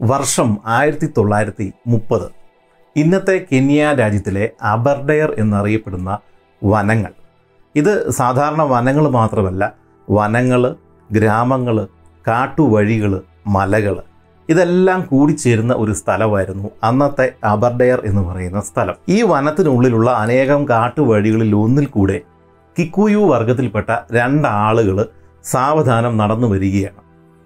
വർഷം ആയിരത്തി തൊള്ളായിരത്തി മുപ്പത് ഇന്നത്തെ കെന്യ രാജ്യത്തിലെ അബർഡയർ എന്നറിയപ്പെടുന്ന വനങ്ങൾ ഇത് സാധാരണ വനങ്ങൾ മാത്രമല്ല വനങ്ങൾ ഗ്രാമങ്ങൾ കാട്ടുവഴികൾ മലകൾ ഇതെല്ലാം കൂടിച്ചേരുന്ന ഒരു സ്ഥലമായിരുന്നു അന്നത്തെ അബർഡയർ എന്ന് പറയുന്ന സ്ഥലം ഈ വനത്തിനുള്ളിലുള്ള അനേകം കാട്ടുവഴികളിൽ ഒന്നിൽ കൂടെ കിക്കുയു വർഗത്തിൽപ്പെട്ട രണ്ടാളുകൾ സാവധാനം നടന്നു വരികയാണ്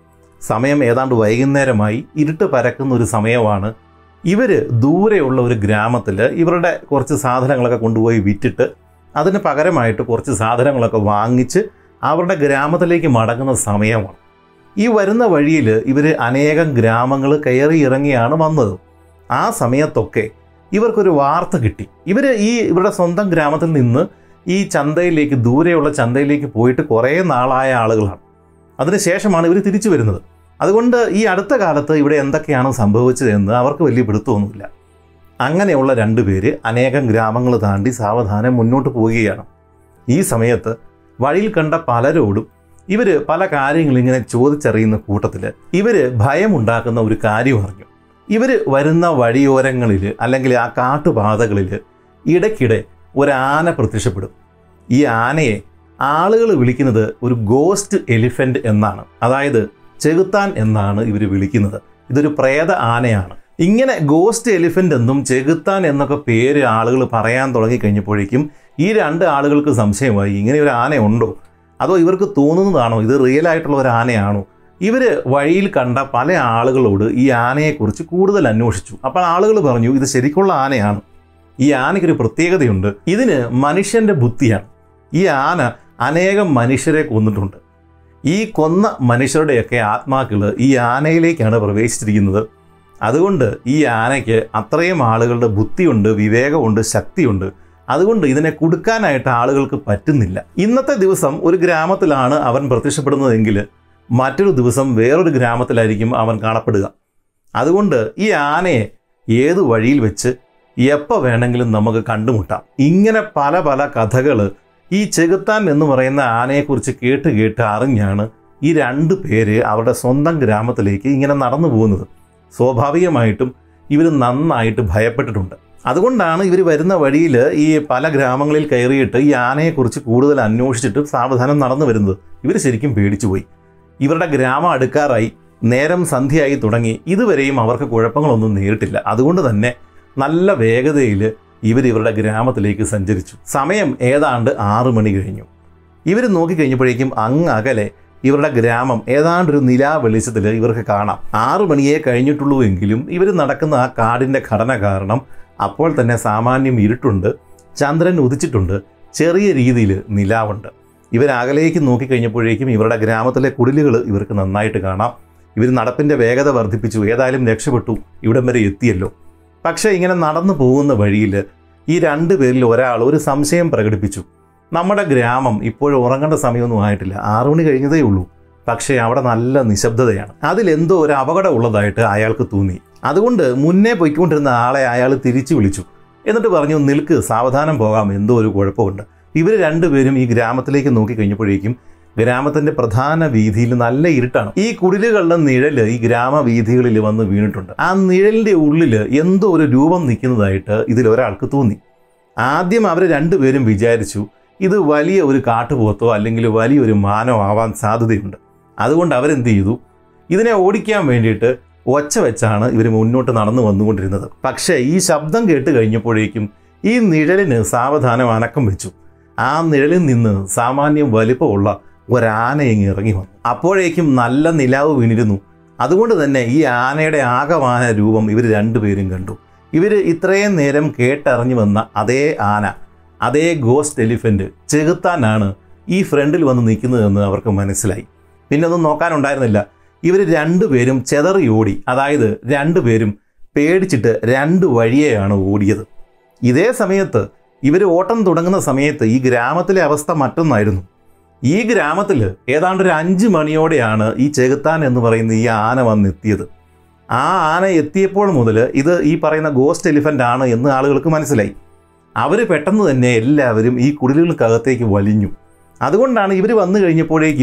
സമയം ഏതാണ്ട് വൈകുന്നേരമായി ഇരുട്ട് പരക്കുന്ന ഒരു സമയമാണ് ഇവർ ദൂരെയുള്ള ഒരു ഗ്രാമത്തിൽ ഇവരുടെ കുറച്ച് സാധനങ്ങളൊക്കെ കൊണ്ടുപോയി വിറ്റിട്ട് അതിന് പകരമായിട്ട് കുറച്ച് സാധനങ്ങളൊക്കെ വാങ്ങിച്ച് അവരുടെ ഗ്രാമത്തിലേക്ക് മടങ്ങുന്ന സമയമാണ് ഈ വരുന്ന വഴിയിൽ ഇവർ അനേകം ഗ്രാമങ്ങൾ കയറി ഇറങ്ങിയാണ് വന്നത് ആ സമയത്തൊക്കെ ഇവർക്കൊരു വാർത്ത കിട്ടി ഇവർ ഈ ഇവരുടെ സ്വന്തം ഗ്രാമത്തിൽ നിന്ന് ഈ ചന്തയിലേക്ക് ദൂരെയുള്ള ചന്തയിലേക്ക് പോയിട്ട് കുറേ നാളായ ആളുകളാണ് അതിനുശേഷമാണ് ഇവർ തിരിച്ചു വരുന്നത് അതുകൊണ്ട് ഈ അടുത്ത കാലത്ത് ഇവിടെ എന്തൊക്കെയാണ് സംഭവിച്ചതെന്ന് അവർക്ക് വലിയ പിടുത്തമൊന്നുമില്ല അങ്ങനെയുള്ള രണ്ടുപേര് അനേകം ഗ്രാമങ്ങൾ താണ്ടി സാവധാനം മുന്നോട്ട് പോവുകയാണ് ഈ സമയത്ത് വഴിയിൽ കണ്ട പലരോടും ഇവർ പല കാര്യങ്ങൾ ഇങ്ങനെ ചോദിച്ചറിയുന്ന കൂട്ടത്തിൽ ഇവർ ഭയമുണ്ടാക്കുന്ന ഒരു കാര്യം അറിഞ്ഞു ഇവർ വരുന്ന വഴിയോരങ്ങളിൽ അല്ലെങ്കിൽ ആ കാട്ടുപാതകളിൽ ഇടയ്ക്കിടെ ഒരാന പ്രത്യക്ഷപ്പെടും ഈ ആനയെ ആളുകൾ വിളിക്കുന്നത് ഒരു ഗോസ്റ്റ് എലിഫന്റ് എന്നാണ് അതായത് ചെകുത്താൻ എന്നാണ് ഇവർ വിളിക്കുന്നത് ഇതൊരു പ്രേത ആനയാണ് ഇങ്ങനെ ഗോസ്റ്റ് എലിഫന്റ് എന്നും ചെകുത്താൻ എന്നൊക്കെ പേര് ആളുകൾ പറയാൻ തുടങ്ങി കഴിഞ്ഞപ്പോഴേക്കും ഈ രണ്ട് ആളുകൾക്ക് സംശയമായി ഇങ്ങനെ ഒരു ആന ഉണ്ടോ അതോ ഇവർക്ക് തോന്നുന്നതാണോ ഇത് റിയൽ ആയിട്ടുള്ള ഒരു ആനയാണോ ഇവർ വഴിയിൽ കണ്ട പല ആളുകളോട് ഈ ആനയെക്കുറിച്ച് കൂടുതൽ അന്വേഷിച്ചു അപ്പോൾ ആളുകൾ പറഞ്ഞു ഇത് ശരിക്കുള്ള ആനയാണ് ഈ ആനയ്ക്കൊരു പ്രത്യേകതയുണ്ട് ഇതിന് മനുഷ്യൻ്റെ ബുദ്ധിയാണ് ഈ ആന അനേകം മനുഷ്യരെ കൊന്നിട്ടുണ്ട് ഈ കൊന്ന മനുഷ്യരുടെയൊക്കെ ആത്മാക്കൾ ഈ ആനയിലേക്കാണ് പ്രവേശിച്ചിരിക്കുന്നത് അതുകൊണ്ട് ഈ ആനയ്ക്ക് അത്രയും ആളുകളുടെ ബുദ്ധിയുണ്ട് വിവേകമുണ്ട് ശക്തിയുണ്ട് അതുകൊണ്ട് ഇതിനെ കൊടുക്കാനായിട്ട് ആളുകൾക്ക് പറ്റുന്നില്ല ഇന്നത്തെ ദിവസം ഒരു ഗ്രാമത്തിലാണ് അവൻ പ്രത്യക്ഷപ്പെടുന്നതെങ്കിൽ മറ്റൊരു ദിവസം വേറൊരു ഗ്രാമത്തിലായിരിക്കും അവൻ കാണപ്പെടുക അതുകൊണ്ട് ഈ ആനയെ ഏത് വഴിയിൽ വെച്ച് എപ്പോൾ വേണമെങ്കിലും നമുക്ക് കണ്ടുമുട്ടാം ഇങ്ങനെ പല പല കഥകൾ ഈ ചെകുത്താൻ എന്ന് പറയുന്ന ആനയെക്കുറിച്ച് കേട്ട് കേട്ട് അറിഞ്ഞാണ് ഈ രണ്ട് പേര് അവരുടെ സ്വന്തം ഗ്രാമത്തിലേക്ക് ഇങ്ങനെ നടന്നു പോകുന്നത് സ്വാഭാവികമായിട്ടും ഇവർ നന്നായിട്ട് ഭയപ്പെട്ടിട്ടുണ്ട് അതുകൊണ്ടാണ് ഇവർ വരുന്ന വഴിയിൽ ഈ പല ഗ്രാമങ്ങളിൽ കയറിയിട്ട് ഈ ആനയെക്കുറിച്ച് കൂടുതൽ അന്വേഷിച്ചിട്ട് സാവധാനം നടന്നു വരുന്നത് ഇവർ ശരിക്കും പേടിച്ചുപോയി ഇവരുടെ ഗ്രാമം അടുക്കാറായി നേരം സന്ധ്യയായി തുടങ്ങി ഇതുവരെയും അവർക്ക് കുഴപ്പങ്ങളൊന്നും നേരിട്ടില്ല അതുകൊണ്ട് തന്നെ നല്ല വേഗതയിൽ ഇവർ ഇവരുടെ ഗ്രാമത്തിലേക്ക് സഞ്ചരിച്ചു സമയം ഏതാണ്ട് ആറു മണി കഴിഞ്ഞു ഇവർ നോക്കിക്കഴിഞ്ഞപ്പോഴേക്കും അങ്ങ് അകലെ ഇവരുടെ ഗ്രാമം ഏതാണ്ടൊരു നിലാ വെളിച്ചത്തിൽ ഇവർക്ക് കാണാം ആറു മണിയേ കഴിഞ്ഞിട്ടുള്ളൂ എങ്കിലും ഇവർ നടക്കുന്ന ആ കാടിൻ്റെ ഘടന കാരണം അപ്പോൾ തന്നെ സാമാന്യം ഇരുട്ടുണ്ട് ചന്ദ്രൻ ഉദിച്ചിട്ടുണ്ട് ചെറിയ രീതിയിൽ നിലാവുണ്ട് ഇവർ അകലേക്ക് നോക്കിക്കഴിഞ്ഞപ്പോഴേക്കും ഇവരുടെ ഗ്രാമത്തിലെ കുടിലുകൾ ഇവർക്ക് നന്നായിട്ട് കാണാം ഇവർ നടപ്പിൻ്റെ വേഗത വർദ്ധിപ്പിച്ചു ഏതായാലും രക്ഷപ്പെട്ടു ഇവിടം വരെ എത്തിയല്ലോ പക്ഷേ ഇങ്ങനെ നടന്നു പോകുന്ന വഴിയിൽ ഈ രണ്ട് പേരിൽ ഒരാൾ ഒരു സംശയം പ്രകടിപ്പിച്ചു നമ്മുടെ ഗ്രാമം ഇപ്പോഴും ഉറങ്ങേണ്ട സമയമൊന്നും ആയിട്ടില്ല ആറു മണി കഴിഞ്ഞതേ ഉള്ളൂ പക്ഷേ അവിടെ നല്ല നിശബ്ദതയാണ് അതിലെന്തോ ഒരു അപകടം ഉള്ളതായിട്ട് അയാൾക്ക് തോന്നി അതുകൊണ്ട് മുന്നേ പൊയ്ക്കൊണ്ടിരുന്ന ആളെ അയാൾ തിരിച്ചു വിളിച്ചു എന്നിട്ട് പറഞ്ഞു നിൽക്ക് സാവധാനം പോകാം എന്തോ ഒരു കുഴപ്പമുണ്ട് ഇവർ രണ്ടുപേരും ഈ ഗ്രാമത്തിലേക്ക് നോക്കിക്കഴിഞ്ഞപ്പോഴേക്കും ഗ്രാമത്തിന്റെ പ്രധാന വീതിയിൽ നല്ല ഇരുട്ടാണ് ഈ കുടിലുകളുടെ നിഴല് ഈ ഗ്രാമവീഥികളിൽ വന്ന് വീണിട്ടുണ്ട് ആ നിഴലിന്റെ ഉള്ളിൽ എന്തോ ഒരു രൂപം നിൽക്കുന്നതായിട്ട് ഇതിൽ ഒരാൾക്ക് തോന്നി ആദ്യം അവർ രണ്ടുപേരും വിചാരിച്ചു ഇത് വലിയ ഒരു കാട്ടുപോത്തോ അല്ലെങ്കിൽ വലിയൊരു മാനോ ആവാൻ സാധ്യതയുണ്ട് അതുകൊണ്ട് അവരെന്ത് ചെയ്തു ഇതിനെ ഓടിക്കാൻ വേണ്ടിയിട്ട് ഒച്ച വെച്ചാണ് ഇവർ മുന്നോട്ട് നടന്നു വന്നുകൊണ്ടിരുന്നത് പക്ഷേ ഈ ശബ്ദം കേട്ട് കഴിഞ്ഞപ്പോഴേക്കും ഈ നിഴലിന് സാവധാനം അനക്കം വെച്ചു ആ നിഴലിൽ നിന്ന് സാമാന്യം വലിപ്പമുള്ള ഒരാന ഇങ്ങ് ഇറങ്ങി വന്നു അപ്പോഴേക്കും നല്ല നിലാവ് വീണിരുന്നു അതുകൊണ്ട് തന്നെ ഈ ആനയുടെ ആകമാന രൂപം ഇവർ രണ്ടുപേരും കണ്ടു ഇവർ ഇത്രയും നേരം കേട്ടറിഞ്ഞു വന്ന അതേ ആന അതേ ഗോസ്റ്റ് എലിഫന്റ് ചെകുത്താനാണ് ഈ ഫ്രണ്ടിൽ വന്ന് നിൽക്കുന്നതെന്ന് അവർക്ക് മനസ്സിലായി പിന്നെ ഒന്നും നോക്കാനുണ്ടായിരുന്നില്ല ഇവർ രണ്ടുപേരും ചെതറി ഓടി അതായത് രണ്ടുപേരും പേടിച്ചിട്ട് രണ്ട് വഴിയെയാണ് ഓടിയത് ഇതേ സമയത്ത് ഇവർ ഓട്ടം തുടങ്ങുന്ന സമയത്ത് ഈ ഗ്രാമത്തിലെ അവസ്ഥ മറ്റൊന്നായിരുന്നു ഈ ഗ്രാമത്തിൽ ഏതാണ്ട് ഒരു അഞ്ച് മണിയോടെയാണ് ഈ ചെകുത്താൻ എന്ന് പറയുന്ന ഈ ആന വന്നെത്തിയത് ആ ആന എത്തിയപ്പോൾ മുതൽ ഇത് ഈ പറയുന്ന ഗോസ്റ്റ് എലിഫൻ്റ് ആണ് എന്ന് ആളുകൾക്ക് മനസ്സിലായി അവർ പെട്ടെന്ന് തന്നെ എല്ലാവരും ഈ കുടിലുകൾക്കകത്തേക്ക് വലിഞ്ഞു അതുകൊണ്ടാണ് ഇവർ വന്നു കഴിഞ്ഞപ്പോഴേക്കും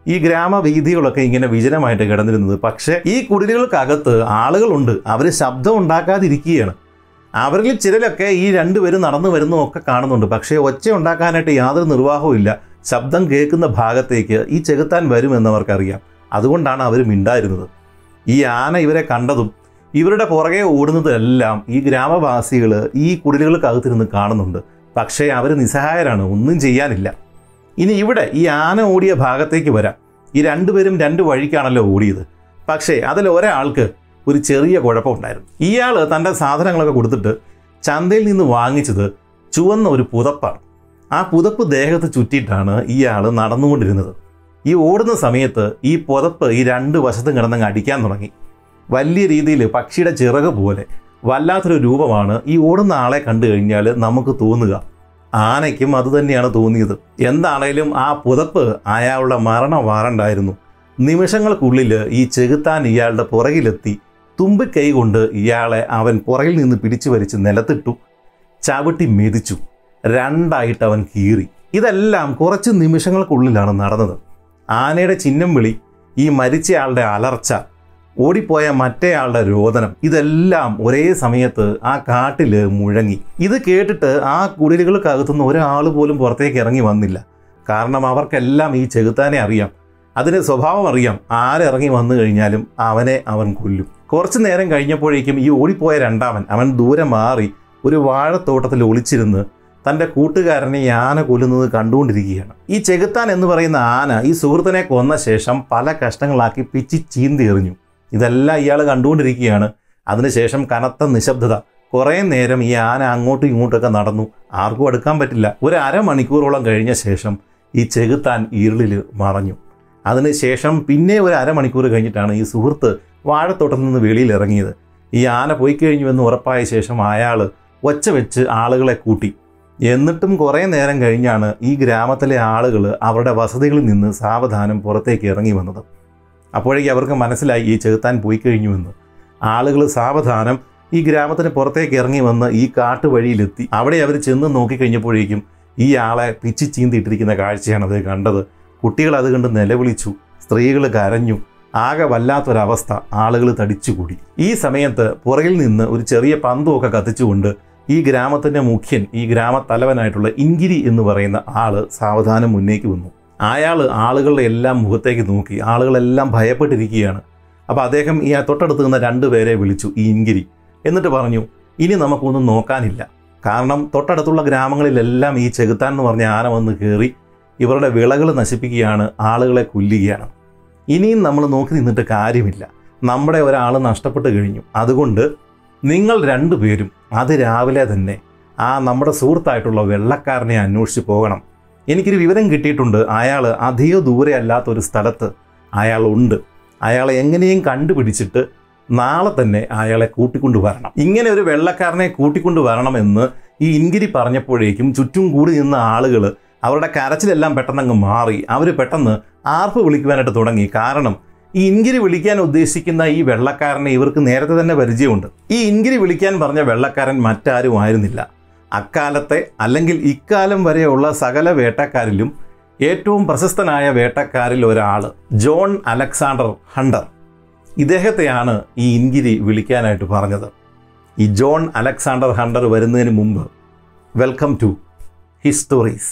ഈ ഗ്രാമവീഥികളൊക്കെ ഇങ്ങനെ വിജനമായിട്ട് കിടന്നിരുന്നത് പക്ഷേ ഈ കുടിലുകൾക്കകത്ത് ആളുകളുണ്ട് അവർ ശബ്ദം ഉണ്ടാക്കാതിരിക്കുകയാണ് അവരിൽ ചിലരൊക്കെ ഈ രണ്ടുപേരും നടന്നു വരുന്നതും ഒക്കെ കാണുന്നുണ്ട് പക്ഷേ ഒച്ച ഉണ്ടാക്കാനായിട്ട് യാതൊരു നിർവാഹവും ഇല്ല ശബ്ദം കേൾക്കുന്ന ഭാഗത്തേക്ക് ഈ ചെകുത്താൻ വരുമെന്നവർക്കറിയാം അതുകൊണ്ടാണ് അവർ മിണ്ടായിരുന്നത് ഈ ആന ഇവരെ കണ്ടതും ഇവരുടെ പുറകെ ഓടുന്നതെല്ലാം ഈ ഗ്രാമവാസികൾ ഈ കുടിലുകൾക്കകത്തിരുന്ന് കാണുന്നുണ്ട് പക്ഷേ അവർ നിസ്സഹായരാണ് ഒന്നും ചെയ്യാനില്ല ഇനി ഇവിടെ ഈ ആന ഓടിയ ഭാഗത്തേക്ക് വരാം ഈ രണ്ടുപേരും രണ്ട് വഴിക്കാണല്ലോ ഓടിയത് പക്ഷേ അതിൽ ഒരാൾക്ക് ഒരു ചെറിയ കുഴപ്പമുണ്ടായിരുന്നു ഇയാൾ തൻ്റെ സാധനങ്ങളൊക്കെ കൊടുത്തിട്ട് ചന്തയിൽ നിന്ന് വാങ്ങിച്ചത് ചുവന്ന ഒരു പുതപ്പാണ് ആ പുതപ്പ് ദേഹത്ത് ചുറ്റിയിട്ടാണ് ഇയാൾ നടന്നുകൊണ്ടിരുന്നത് ഈ ഓടുന്ന സമയത്ത് ഈ പുതപ്പ് ഈ രണ്ട് വശത്തും കിടന്നങ്ങ് അടിക്കാൻ തുടങ്ങി വലിയ രീതിയിൽ പക്ഷിയുടെ ചിറക് പോലെ വല്ലാത്തൊരു രൂപമാണ് ഈ ഓടുന്ന ആളെ കണ്ടു കഴിഞ്ഞാൽ നമുക്ക് തോന്നുക ആനയ്ക്കും അതുതന്നെയാണ് തോന്നിയത് എന്താണേലും ആ പുതപ്പ് അയാളുടെ മരണം വാറണ്ടായിരുന്നു നിമിഷങ്ങൾക്കുള്ളിൽ ഈ ചെകുത്താൻ ഇയാളുടെ പുറകിലെത്തി തുമ്പിക്കൈ കൊണ്ട് ഇയാളെ അവൻ പുറകിൽ നിന്ന് പിടിച്ചു വലിച്ച് നിലത്തിട്ടു ചവിട്ടി മെതിച്ചു രണ്ടായിട്ട് അവൻ കീറി ഇതെല്ലാം കുറച്ച് നിമിഷങ്ങൾക്കുള്ളിലാണ് നടന്നത് ആനയുടെ ചിഹ്നം വിളി ഈ മരിച്ചയാളുടെ അലർച്ച ഓടിപ്പോയ മറ്റേയാളുടെ രോദനം ഇതെല്ലാം ഒരേ സമയത്ത് ആ കാട്ടിൽ മുഴങ്ങി ഇത് കേട്ടിട്ട് ആ കുടിലുകൾക്കകത്തുനിന്ന് ഒരാൾ പോലും പുറത്തേക്ക് ഇറങ്ങി വന്നില്ല കാരണം അവർക്കെല്ലാം ഈ ചെകുത്താനെ അറിയാം അതിന് സ്വഭാവം അറിയാം ആരിറങ്ങി വന്നു കഴിഞ്ഞാലും അവനെ അവൻ കൊല്ലും കുറച്ചു നേരം കഴിഞ്ഞപ്പോഴേക്കും ഈ ഓടിപ്പോയ രണ്ടാമൻ അവൻ ദൂരെ മാറി ഒരു വാഴത്തോട്ടത്തിൽ ഒളിച്ചിരുന്ന് തൻ്റെ കൂട്ടുകാരനെ ഈ ആന കൊല്ലുന്നത് കണ്ടുകൊണ്ടിരിക്കുകയാണ് ഈ ചെകുത്താൻ എന്ന് പറയുന്ന ആന ഈ സുഹൃത്തിനെ കൊന്ന ശേഷം പല കഷ്ണങ്ങളാക്കി പിച്ചി ചീന്തി എറിഞ്ഞു ഇതെല്ലാം ഇയാൾ കണ്ടുകൊണ്ടിരിക്കുകയാണ് അതിനുശേഷം കനത്ത നിശബ്ദത കുറേ നേരം ഈ ആന അങ്ങോട്ടും ഇങ്ങോട്ടൊക്കെ നടന്നു ആർക്കും അടുക്കാൻ പറ്റില്ല ഒരു അരമണിക്കൂറോളം കഴിഞ്ഞ ശേഷം ഈ ചെകുത്താൻ ഇരുളിൽ മറഞ്ഞു അതിനുശേഷം പിന്നെ ഒരു അരമണിക്കൂർ കഴിഞ്ഞിട്ടാണ് ഈ സുഹൃത്ത് വാഴത്തോട്ടത്തിൽ നിന്ന് വെളിയിൽ ഇറങ്ങിയത് ഈ ആന പോയി കഴിഞ്ഞു എന്ന് ഉറപ്പായ ശേഷം അയാൾ ഒച്ച വെച്ച് ആളുകളെ കൂട്ടി എന്നിട്ടും കുറേ നേരം കഴിഞ്ഞാണ് ഈ ഗ്രാമത്തിലെ ആളുകൾ അവരുടെ വസതികളിൽ നിന്ന് സാവധാനം പുറത്തേക്ക് ഇറങ്ങി വന്നത് അപ്പോഴേക്കും അവർക്ക് മനസ്സിലായി ഈ ചെകുത്താൻ പോയി കഴിഞ്ഞുവെന്ന് ആളുകൾ സാവധാനം ഈ ഗ്രാമത്തിന് പുറത്തേക്ക് ഇറങ്ങി വന്ന് ഈ കാട്ടുവഴിയിലെത്തി അവിടെ അവർ ചെന്ന് നോക്കിക്കഴിഞ്ഞപ്പോഴേക്കും ഈ ആളെ പിച്ചി ചീന്തിയിട്ടിരിക്കുന്ന കാഴ്ചയാണ് അത് കണ്ടത് കുട്ടികൾ അത് കണ്ട് നിലവിളിച്ചു സ്ത്രീകൾ കരഞ്ഞു ആകെ വല്ലാത്തൊരവസ്ഥ ആളുകൾ തടിച്ചുകൂടി ഈ സമയത്ത് പുറകിൽ നിന്ന് ഒരു ചെറിയ പന്തുമൊക്കെ കത്തിച്ചുകൊണ്ട് ഈ ഗ്രാമത്തിൻ്റെ മുഖ്യൻ ഈ ഗ്രാമത്തലവനായിട്ടുള്ള ഇൻഗിരി എന്ന് പറയുന്ന ആള് സാവധാനം മുന്നേക്ക് വന്നു അയാൾ ആളുകളുടെ എല്ലാം മുഖത്തേക്ക് നോക്കി ആളുകളെല്ലാം ഭയപ്പെട്ടിരിക്കുകയാണ് അപ്പോൾ അദ്ദേഹം ഈ തൊട്ടടുത്ത് നിന്ന രണ്ടുപേരെ വിളിച്ചു ഈ ഇൻഗിരി എന്നിട്ട് പറഞ്ഞു ഇനി നമുക്കൊന്നും നോക്കാനില്ല കാരണം തൊട്ടടുത്തുള്ള ഗ്രാമങ്ങളിലെല്ലാം ഈ ചെകുത്താൻ എന്ന് പറഞ്ഞ ആന വന്ന് കയറി ഇവരുടെ വിളകൾ നശിപ്പിക്കുകയാണ് ആളുകളെ കൊല്ലുകയാണ് ഇനിയും നമ്മൾ നോക്കി നിന്നിട്ട് കാര്യമില്ല നമ്മുടെ ഒരാൾ നഷ്ടപ്പെട്ട് കഴിഞ്ഞു അതുകൊണ്ട് നിങ്ങൾ രണ്ടുപേരും അത് രാവിലെ തന്നെ ആ നമ്മുടെ സുഹൃത്തായിട്ടുള്ള വെള്ളക്കാരനെ അന്വേഷിച്ച് പോകണം എനിക്കൊരു വിവരം കിട്ടിയിട്ടുണ്ട് അയാൾ അധിക ദൂരെ അല്ലാത്ത ഒരു സ്ഥലത്ത് അയാൾ ഉണ്ട് അയാളെ എങ്ങനെയും കണ്ടുപിടിച്ചിട്ട് നാളെ തന്നെ അയാളെ കൂട്ടിക്കൊണ്ടു വരണം ഇങ്ങനെ ഒരു വെള്ളക്കാരനെ കൂട്ടിക്കൊണ്ടു വരണമെന്ന് ഈ ഇൻഗിരി പറഞ്ഞപ്പോഴേക്കും ചുറ്റും കൂടി നിന്ന ആളുകൾ അവരുടെ കരച്ചിലെല്ലാം പെട്ടെന്നങ്ങ് മാറി അവർ പെട്ടെന്ന് ആർപ്പ് വിളിക്കുവാനായിട്ട് തുടങ്ങി കാരണം ഈ ഇൻഗിരി വിളിക്കാൻ ഉദ്ദേശിക്കുന്ന ഈ വെള്ളക്കാരനെ ഇവർക്ക് നേരത്തെ തന്നെ പരിചയമുണ്ട് ഈ ഇൻഗിരി വിളിക്കാൻ പറഞ്ഞ വെള്ളക്കാരൻ മറ്റാരും ആയിരുന്നില്ല അക്കാലത്തെ അല്ലെങ്കിൽ ഇക്കാലം വരെയുള്ള സകല വേട്ടക്കാരിലും ഏറ്റവും പ്രശസ്തനായ വേട്ടക്കാരിൽ ഒരാൾ ജോൺ അലക്സാണ്ടർ ഹണ്ടർ ഇദ്ദേഹത്തെയാണ് ഈ ഇൻഗിരി വിളിക്കാനായിട്ട് പറഞ്ഞത് ഈ ജോൺ അലക്സാണ്ടർ ഹണ്ടർ വരുന്നതിന് മുമ്പ് വെൽക്കം ടു ഹിസ്റ്റോറീസ്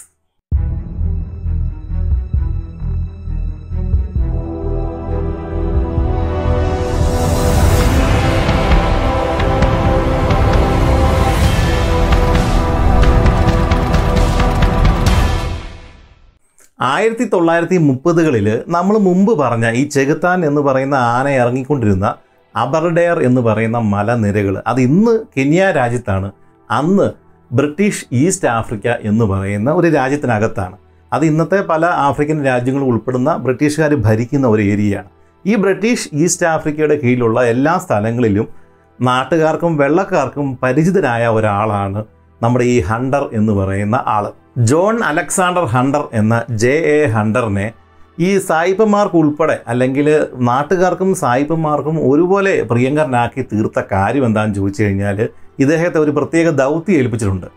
ആയിരത്തി തൊള്ളായിരത്തി മുപ്പതുകളിൽ നമ്മൾ മുമ്പ് പറഞ്ഞ ഈ ചെകുത്താൻ എന്ന് പറയുന്ന ആന ഇറങ്ങിക്കൊണ്ടിരുന്ന അബർഡെയർ എന്ന് പറയുന്ന മലനിരകൾ അത് ഇന്ന് കെന്യ രാജ്യത്താണ് അന്ന് ബ്രിട്ടീഷ് ഈസ്റ്റ് ആഫ്രിക്ക എന്ന് പറയുന്ന ഒരു രാജ്യത്തിനകത്താണ് അത് ഇന്നത്തെ പല ആഫ്രിക്കൻ രാജ്യങ്ങളും ഉൾപ്പെടുന്ന ബ്രിട്ടീഷുകാർ ഭരിക്കുന്ന ഒരു ഏരിയയാണ് ഈ ബ്രിട്ടീഷ് ഈസ്റ്റ് ആഫ്രിക്കയുടെ കീഴിലുള്ള എല്ലാ സ്ഥലങ്ങളിലും നാട്ടുകാർക്കും വെള്ളക്കാർക്കും പരിചിതനായ ഒരാളാണ് നമ്മുടെ ഈ ഹണ്ടർ എന്ന് പറയുന്ന ആള് ജോൺ അലക്സാണ്ടർ ഹണ്ടർ എന്ന ജെ എ ഹണ്ടറിനെ ഈ സായിപ്പന്മാർക്ക് ഉൾപ്പെടെ അല്ലെങ്കിൽ നാട്ടുകാർക്കും സായിപ്പന്മാർക്കും ഒരുപോലെ പ്രിയങ്കരനാക്കി തീർത്ത കാര്യം എന്താണെന്ന് ചോദിച്ചു കഴിഞ്ഞാൽ ഇദ്ദേഹത്തെ ഒരു പ്രത്യേക ദൗത്യം ഏൽപ്പിച്ചിട്ടുണ്ട്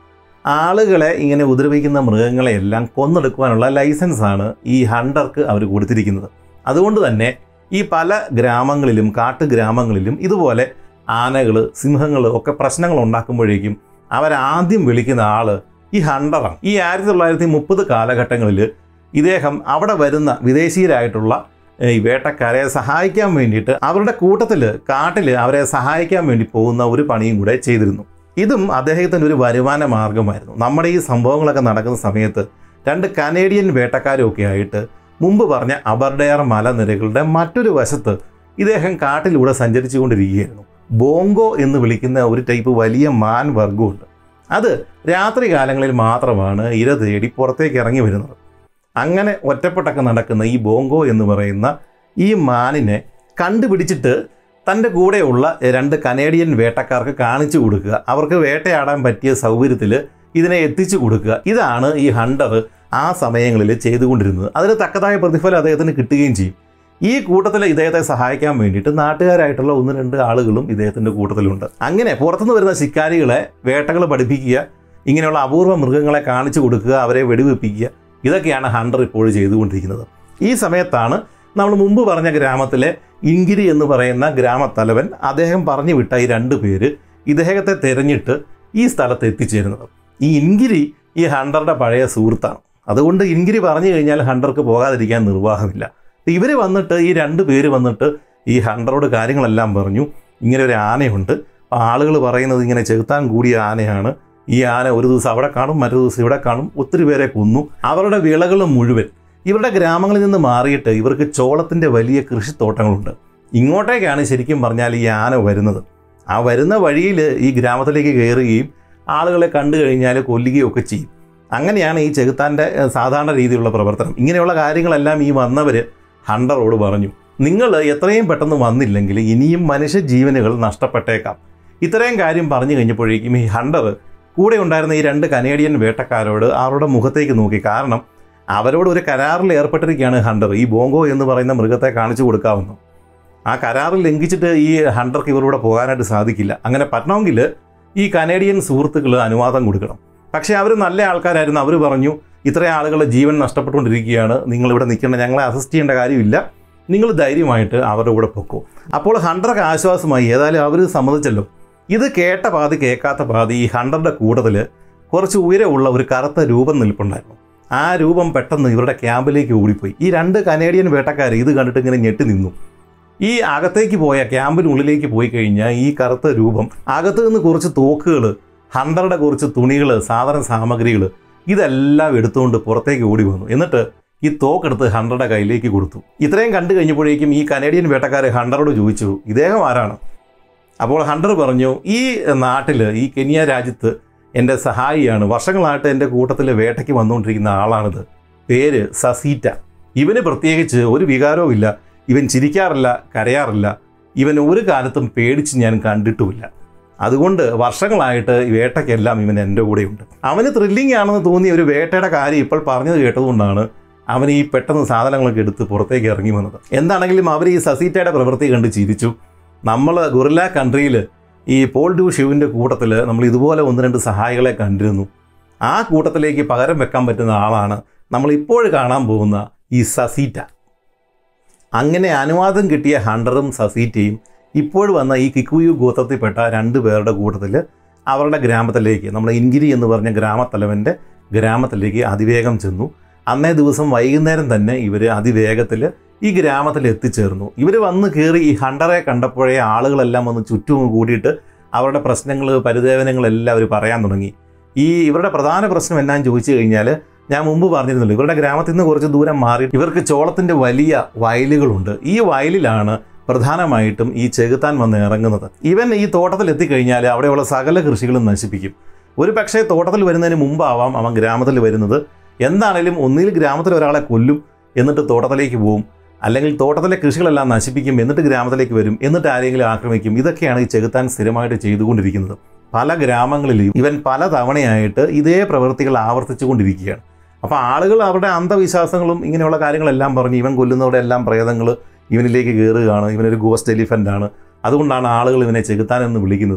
ആളുകളെ ഇങ്ങനെ ഉപദ്രവിക്കുന്ന മൃഗങ്ങളെയെല്ലാം കൊന്നെടുക്കുവാനുള്ള ലൈസൻസാണ് ഈ ഹണ്ടർക്ക് അവർ കൊടുത്തിരിക്കുന്നത് അതുകൊണ്ട് തന്നെ ഈ പല ഗ്രാമങ്ങളിലും കാട്ടുഗ്രാമങ്ങളിലും ഇതുപോലെ ആനകൾ സിംഹങ്ങൾ ഒക്കെ പ്രശ്നങ്ങൾ ഉണ്ടാക്കുമ്പോഴേക്കും അവരാദ്യം വിളിക്കുന്ന ആള് ഈ ഹണ്ടറാണ് ഈ ആയിരത്തി തൊള്ളായിരത്തി മുപ്പത് കാലഘട്ടങ്ങളിൽ ഇദ്ദേഹം അവിടെ വരുന്ന വിദേശീയരായിട്ടുള്ള ഏഹ്, ഈ വേട്ടക്കാരെ സഹായിക്കാൻ വേണ്ടിയിട്ട് അവരുടെ കൂട്ടത്തിൽ കാട്ടിൽ അവരെ സഹായിക്കാൻ വേണ്ടി പോകുന്ന ഒരു പണിയും കൂടെ ചെയ്തിരുന്നു ഇതും അദ്ദേഹത്തിന് ഒരു വരുമാന മാർഗമായിരുന്നു നമ്മുടെ ഈ സംഭവങ്ങളൊക്കെ നടക്കുന്ന സമയത്ത് രണ്ട് കനേഡിയൻ വേട്ടക്കാരും ഒക്കെ ആയിട്ട് മുമ്പ് പറഞ്ഞ അബർഡെയർ മലനിരകളുടെ മറ്റൊരു വശത്ത് ഇദ്ദേഹം കാട്ടിലൂടെ സഞ്ചരിച്ചു കൊണ്ടിരിക്കുകയായിരുന്നു ബോങ്കോ എന്ന് വിളിക്കുന്ന ഒരു ടൈപ്പ് വലിയ മാൻ വർഗമുണ്ട് അത് രാത്രി കാലങ്ങളിൽ മാത്രമാണ് ഇര തേടി പുറത്തേക്ക് ഇറങ്ങി വരുന്നത് അങ്ങനെ ഒറ്റപ്പെട്ടൊക്കെ നടക്കുന്ന ഈ ബോങ്കോ എന്ന് പറയുന്ന ഈ മാനിനെ കണ്ടുപിടിച്ചിട്ട് തൻ്റെ കൂടെയുള്ള രണ്ട് കനേഡിയൻ വേട്ടക്കാർക്ക് കാണിച്ചു കൊടുക്കുക അവർക്ക് വേട്ടയാടാൻ പറ്റിയ സൗകര്യത്തിൽ ഇതിനെ എത്തിച്ചു കൊടുക്കുക ഇതാണ് ഈ ഹണ്ടർ ആ സമയങ്ങളിൽ ചെയ്തുകൊണ്ടിരുന്നത് അതിന് തക്കതായ പ്രതിഫലം അദ്ദേഹത്തിന് കിട്ടുകയും ചെയ്യും ഈ കൂട്ടത്തിൽ ഇദ്ദേഹത്തെ സഹായിക്കാൻ വേണ്ടിയിട്ട് നാട്ടുകാരായിട്ടുള്ള ഒന്ന് രണ്ട് ആളുകളും ഇദ്ദേഹത്തിൻ്റെ കൂട്ടത്തിലുണ്ട് അങ്ങനെ പുറത്തുനിന്ന് വരുന്ന ശിക്കാരികളെ വേട്ടകൾ പഠിപ്പിക്കുക ഇങ്ങനെയുള്ള അപൂർവ മൃഗങ്ങളെ കാണിച്ചു കൊടുക്കുക അവരെ വെടിവെപ്പിക്കുക ഇതൊക്കെയാണ് ഹണ്ടർ ഇപ്പോൾ ചെയ്തുകൊണ്ടിരിക്കുന്നത് ഈ സമയത്താണ് നമ്മൾ മുമ്പ് പറഞ്ഞ ഗ്രാമത്തിലെ ഇൻഗിരി എന്ന് പറയുന്ന ഗ്രാമത്തലവൻ അദ്ദേഹം പറഞ്ഞു വിട്ട ഈ രണ്ട് പേര് ഇദ്ദേഹത്തെ തിരഞ്ഞിട്ട് ഈ സ്ഥലത്ത് എത്തിച്ചേരുന്നത് ഈ ഇൻഗിരി ഈ ഹണ്ടറുടെ പഴയ സുഹൃത്താണ് അതുകൊണ്ട് ഇൻഗിരി പറഞ്ഞു കഴിഞ്ഞാൽ ഹണ്ടർക്ക് പോകാതിരിക്കാൻ നിർവാഹമില്ല ഇവർ വന്നിട്ട് ഈ രണ്ട് പേര് വന്നിട്ട് ഈ ഹണ്ടറോട് കാര്യങ്ങളെല്ലാം പറഞ്ഞു ഇങ്ങനെ ഒരു ആനയുണ്ട് ആളുകൾ പറയുന്നത് ഇങ്ങനെ ചെകുത്താൻ കൂടിയ ആനയാണ് ഈ ആന ഒരു ദിവസം അവിടെ കാണും മറ്റൊരു ദിവസം ഇവിടെ കാണും ഒത്തിരി പേരെ കൊന്നു അവരുടെ വിളകൾ മുഴുവൻ ഇവരുടെ ഗ്രാമങ്ങളിൽ നിന്ന് മാറിയിട്ട് ഇവർക്ക് ചോളത്തിൻ്റെ വലിയ കൃഷിത്തോട്ടങ്ങളുണ്ട് ഇങ്ങോട്ടേക്കാണ് ശരിക്കും പറഞ്ഞാൽ ഈ ആന വരുന്നത് ആ വരുന്ന വഴിയിൽ ഈ ഗ്രാമത്തിലേക്ക് കയറുകയും ആളുകളെ കണ്ടു കഴിഞ്ഞാൽ കൊല്ലുകയും ഒക്കെ ചെയ്യും അങ്ങനെയാണ് ഈ ചെകുത്താൻ്റെ ഏഹ്, സാധാരണ രീതിയിലുള്ള പ്രവർത്തനം ഇങ്ങനെയുള്ള കാര്യങ്ങളെല്ലാം ഈ വന്നവർ ഹണ്ടറോട് പറഞ്ഞു നിങ്ങൾ എത്രയും പെട്ടെന്ന് വന്നില്ലെങ്കിൽ ഇനിയും മനുഷ്യ ജീവനുകൾ നഷ്ടപ്പെട്ടേക്കാം ഇത്രയും കാര്യം പറഞ്ഞു കഴിഞ്ഞപ്പോഴേക്കും ഈ ഹണ്ടർ കൂടെ ഉണ്ടായിരുന്ന ഈ രണ്ട് കനേഡിയൻ വേട്ടക്കാരോട് അവരുടെ മുഖത്തേക്ക് നോക്കി കാരണം അവരോട് ഒരു കരാറിൽ ഏർപ്പെട്ടിരിക്കുകയാണ് ഹണ്ടർ ഈ ബോങ്കോ എന്ന് പറയുന്ന മൃഗത്തെ കാണിച്ചു കൊടുക്കാമെന്ന് ആ കരാറിൽ ലംഘിച്ചിട്ട് ഈ ഹണ്ടർക്ക് ഇവരുടെ പോകാനായിട്ട് സാധിക്കില്ല അങ്ങനെ പറ്റണമെങ്കിൽ ഈ കനേഡിയൻ സുഹൃത്തുക്കൾ അനുവാദം കൊടുക്കണം പക്ഷേ അവർ നല്ല ആൾക്കാരായിരുന്നു അവർ പറഞ്ഞു ഇത്രയും ആളുകളുടെ ജീവൻ നഷ്ടപ്പെട്ടുകൊണ്ടിരിക്കുകയാണ് നിങ്ങളിവിടെ നിൽക്കേണ്ട ഞങ്ങളെ അസിസ്റ്റ് ചെയ്യേണ്ട കാര്യമില്ല നിങ്ങൾ ധൈര്യമായിട്ട് അവരുടെ കൂടെ പൊക്കോ അപ്പോൾ ഹണ്ടർക്ക് ആശ്വാസമായി ഏതായാലും അവർ സമ്മതിച്ചല്ലോ ഇത് കേട്ട പാതി കേൾക്കാത്ത പാതി ഈ ഹണ്ടറുടെ കൂട്ടത്തിൽ കുറച്ച് ഉയരമുള്ള ഒരു കറുത്ത രൂപം നിൽപ്പുണ്ടായിരുന്നു ആ രൂപം പെട്ടെന്ന് ഇവരുടെ ക്യാമ്പിലേക്ക് ഓടിപ്പോയി ഈ രണ്ട് കനേഡിയൻ വേട്ടക്കാർ ഇത് കണ്ടിട്ട് ഇങ്ങനെ ഞെട്ടി നിന്നു ഈ അകത്തേക്ക് പോയ ക്യാമ്പിനുള്ളിലേക്ക് പോയി കഴിഞ്ഞാൽ ഈ കറുത്ത രൂപം അകത്ത് നിന്ന് കുറച്ച് തോക്കുകൾ ഹണ്ടറുടെ കുറച്ച് തുണികൾ സാധന സാമഗ്രികൾ ഇതെല്ലാം എടുത്തുകൊണ്ട് പുറത്തേക്ക് ഓടി വന്നു എന്നിട്ട് ഈ തോക്കെടുത്ത് ഹണ്ടറുടെ കയ്യിലേക്ക് കൊടുത്തു ഇത്രയും കണ്ടു കഴിഞ്ഞപ്പോഴേക്കും ഈ കനേഡിയൻ വേട്ടക്കാർ ഹണ്ടറോട് ചോദിച്ചു ഇദ്ദേഹം ആരാണ് അപ്പോൾ ഹണ്ടർ പറഞ്ഞു ഈ നാട്ടിൽ ഈ കെനിയ രാജ്യത്ത് എൻ്റെ സഹായിയാണ് വർഷങ്ങളായിട്ട് എൻ്റെ കൂട്ടത്തിൽ വേട്ടയ്ക്ക് വന്നുകൊണ്ടിരിക്കുന്ന ആളാണിത് പേര് സസീറ്റ ഇവന് പ്രത്യേകിച്ച് ഒരു വികാരവും ഇല്ല ഇവൻ ചിരിക്കാറില്ല കരയാറില്ല ഇവൻ ഒരു കാലത്തും പേടിച്ച് ഞാൻ കണ്ടിട്ടുമില്ല അതുകൊണ്ട് വർഷങ്ങളായിട്ട് ഈ വേട്ടയ്ക്കെല്ലാം ഇവൻ എൻ്റെ കൂടെയുണ്ട് അവന് ത്രില്ലിംഗ് ആണെന്ന് തോന്നിയ ഒരു വേട്ടയുടെ കാര്യം ഇപ്പോൾ പറഞ്ഞത് കേട്ടതുകൊണ്ടാണ് അവൻ ഈ പെട്ടെന്ന് സാധനങ്ങളൊക്കെ എടുത്ത് പുറത്തേക്ക് ഇറങ്ങി വന്നത് എന്താണെങ്കിലും അവർ ഈ സസീറ്റയുടെ പ്രവൃത്തി കണ്ട് ചിരിച്ചു നമ്മൾ ഗൊറില്ല കൺട്രിയിൽ ഈ പോൾ ഡു ഷിവിൻ്റെ കൂട്ടത്തിൽ നമ്മൾ ഇതുപോലെ ഒന്ന് രണ്ട് സഹായികളെ കണ്ടിരുന്നു ആ കൂട്ടത്തിലേക്ക് പകരം വെക്കാൻ പറ്റുന്ന ആളാണ് നമ്മൾ ഇപ്പോൾ കാണാൻ പോകുന്ന ഈ സസീറ്റ അങ്ങനെ അനുവാദം കിട്ടിയ ഹണ്ടറും സസീറ്റയും ഇപ്പോൾ വന്ന ഈ കിക്കുയു ഗോത്രത്തിൽപ്പെട്ട രണ്ട് പേരുടെ കൂട്ടത്തിൽ അവരുടെ ഗ്രാമത്തിലേക്ക് നമ്മുടെ ഇൻഗിരി എന്ന് പറഞ്ഞ ഗ്രാമത്തലവൻ്റെ ഗ്രാമത്തിലേക്ക് അതിവേഗം ചെന്നു അന്നേ ദിവസം വൈകുന്നേരം തന്നെ ഇവർ അതിവേഗത്തിൽ ഈ ഗ്രാമത്തിൽ എത്തിച്ചേർന്നു ഇവർ വന്ന് കയറി ഈ ഹണ്ടറെ കണ്ടപ്പോഴേ ആളുകളെല്ലാം വന്ന് ചുറ്റും കൂടിയിട്ട് അവരുടെ പ്രശ്നങ്ങൾ പരിദേവനങ്ങളെല്ലാം അവർ പറയാൻ തുടങ്ങി ഈ ഇവരുടെ പ്രധാന പ്രശ്നം എന്നാന്ന് ചോദിച്ചു കഴിഞ്ഞാൽ ഞാൻ മുമ്പ് പറഞ്ഞിരുന്നല്ലോ ഇവരുടെ ഗ്രാമത്തിൽ നിന്ന് കുറച്ച് ദൂരം മാറി ഇവർക്ക് ചോളത്തിൻ്റെ വലിയ വയലുകളുണ്ട് ഈ വയലിലാണ് പ്രധാനമായിട്ടും ഈ ചെകുത്താൻ വന്ന് ഇറങ്ങുന്നത് ഇവൻ ഈ തോട്ടത്തിൽ എത്തിക്കഴിഞ്ഞാൽ അവിടെയുള്ള സകല കൃഷികളും നശിപ്പിക്കും ഒരു പക്ഷേ തോട്ടത്തിൽ വരുന്നതിന് മുമ്പാവാം അവൻ ഗ്രാമത്തിൽ വരുന്നത് എന്താണേലും ഒന്നിൽ ഗ്രാമത്തിൽ ഒരാളെ കൊല്ലും എന്നിട്ട് തോട്ടത്തിലേക്ക് പോവും അല്ലെങ്കിൽ തോട്ടത്തിലെ കൃഷികളെല്ലാം നശിപ്പിക്കും എന്നിട്ട് ഗ്രാമത്തിലേക്ക് വരും എന്നിട്ട് ആരെങ്കിലും ആക്രമിക്കും ഇതൊക്കെയാണ് ഈ ചെകുത്താൻ സ്ഥിരമായിട്ട് ചെയ്തുകൊണ്ടിരിക്കുന്നത് പല ഗ്രാമങ്ങളിലും ഇവൻ പല തവണയായിട്ട് ഇതേ പ്രവൃത്തികൾ ആവർത്തിച്ചുകൊണ്ടിരിക്കുകയാണ് അപ്പോൾ ആളുകൾ അവരുടെ അന്ധവിശ്വാസങ്ങളും ഇങ്ങനെയുള്ള കാര്യങ്ങളെല്ലാം പറഞ്ഞ് ഇവൻ കൊല്ലുന്നവരുടെ എല്ലാം പ്രേതങ്ങൾ ഇവനിലേക്ക് കയറുകയാണ് ഇവനൊരു ഗോസ്റ്റ് എലിഫൻ്റ് ആണ് അതുകൊണ്ടാണ് ആളുകൾ ഇവനെ ചെകുത്താൻ എന്ന് വിളിക്കുന്നത്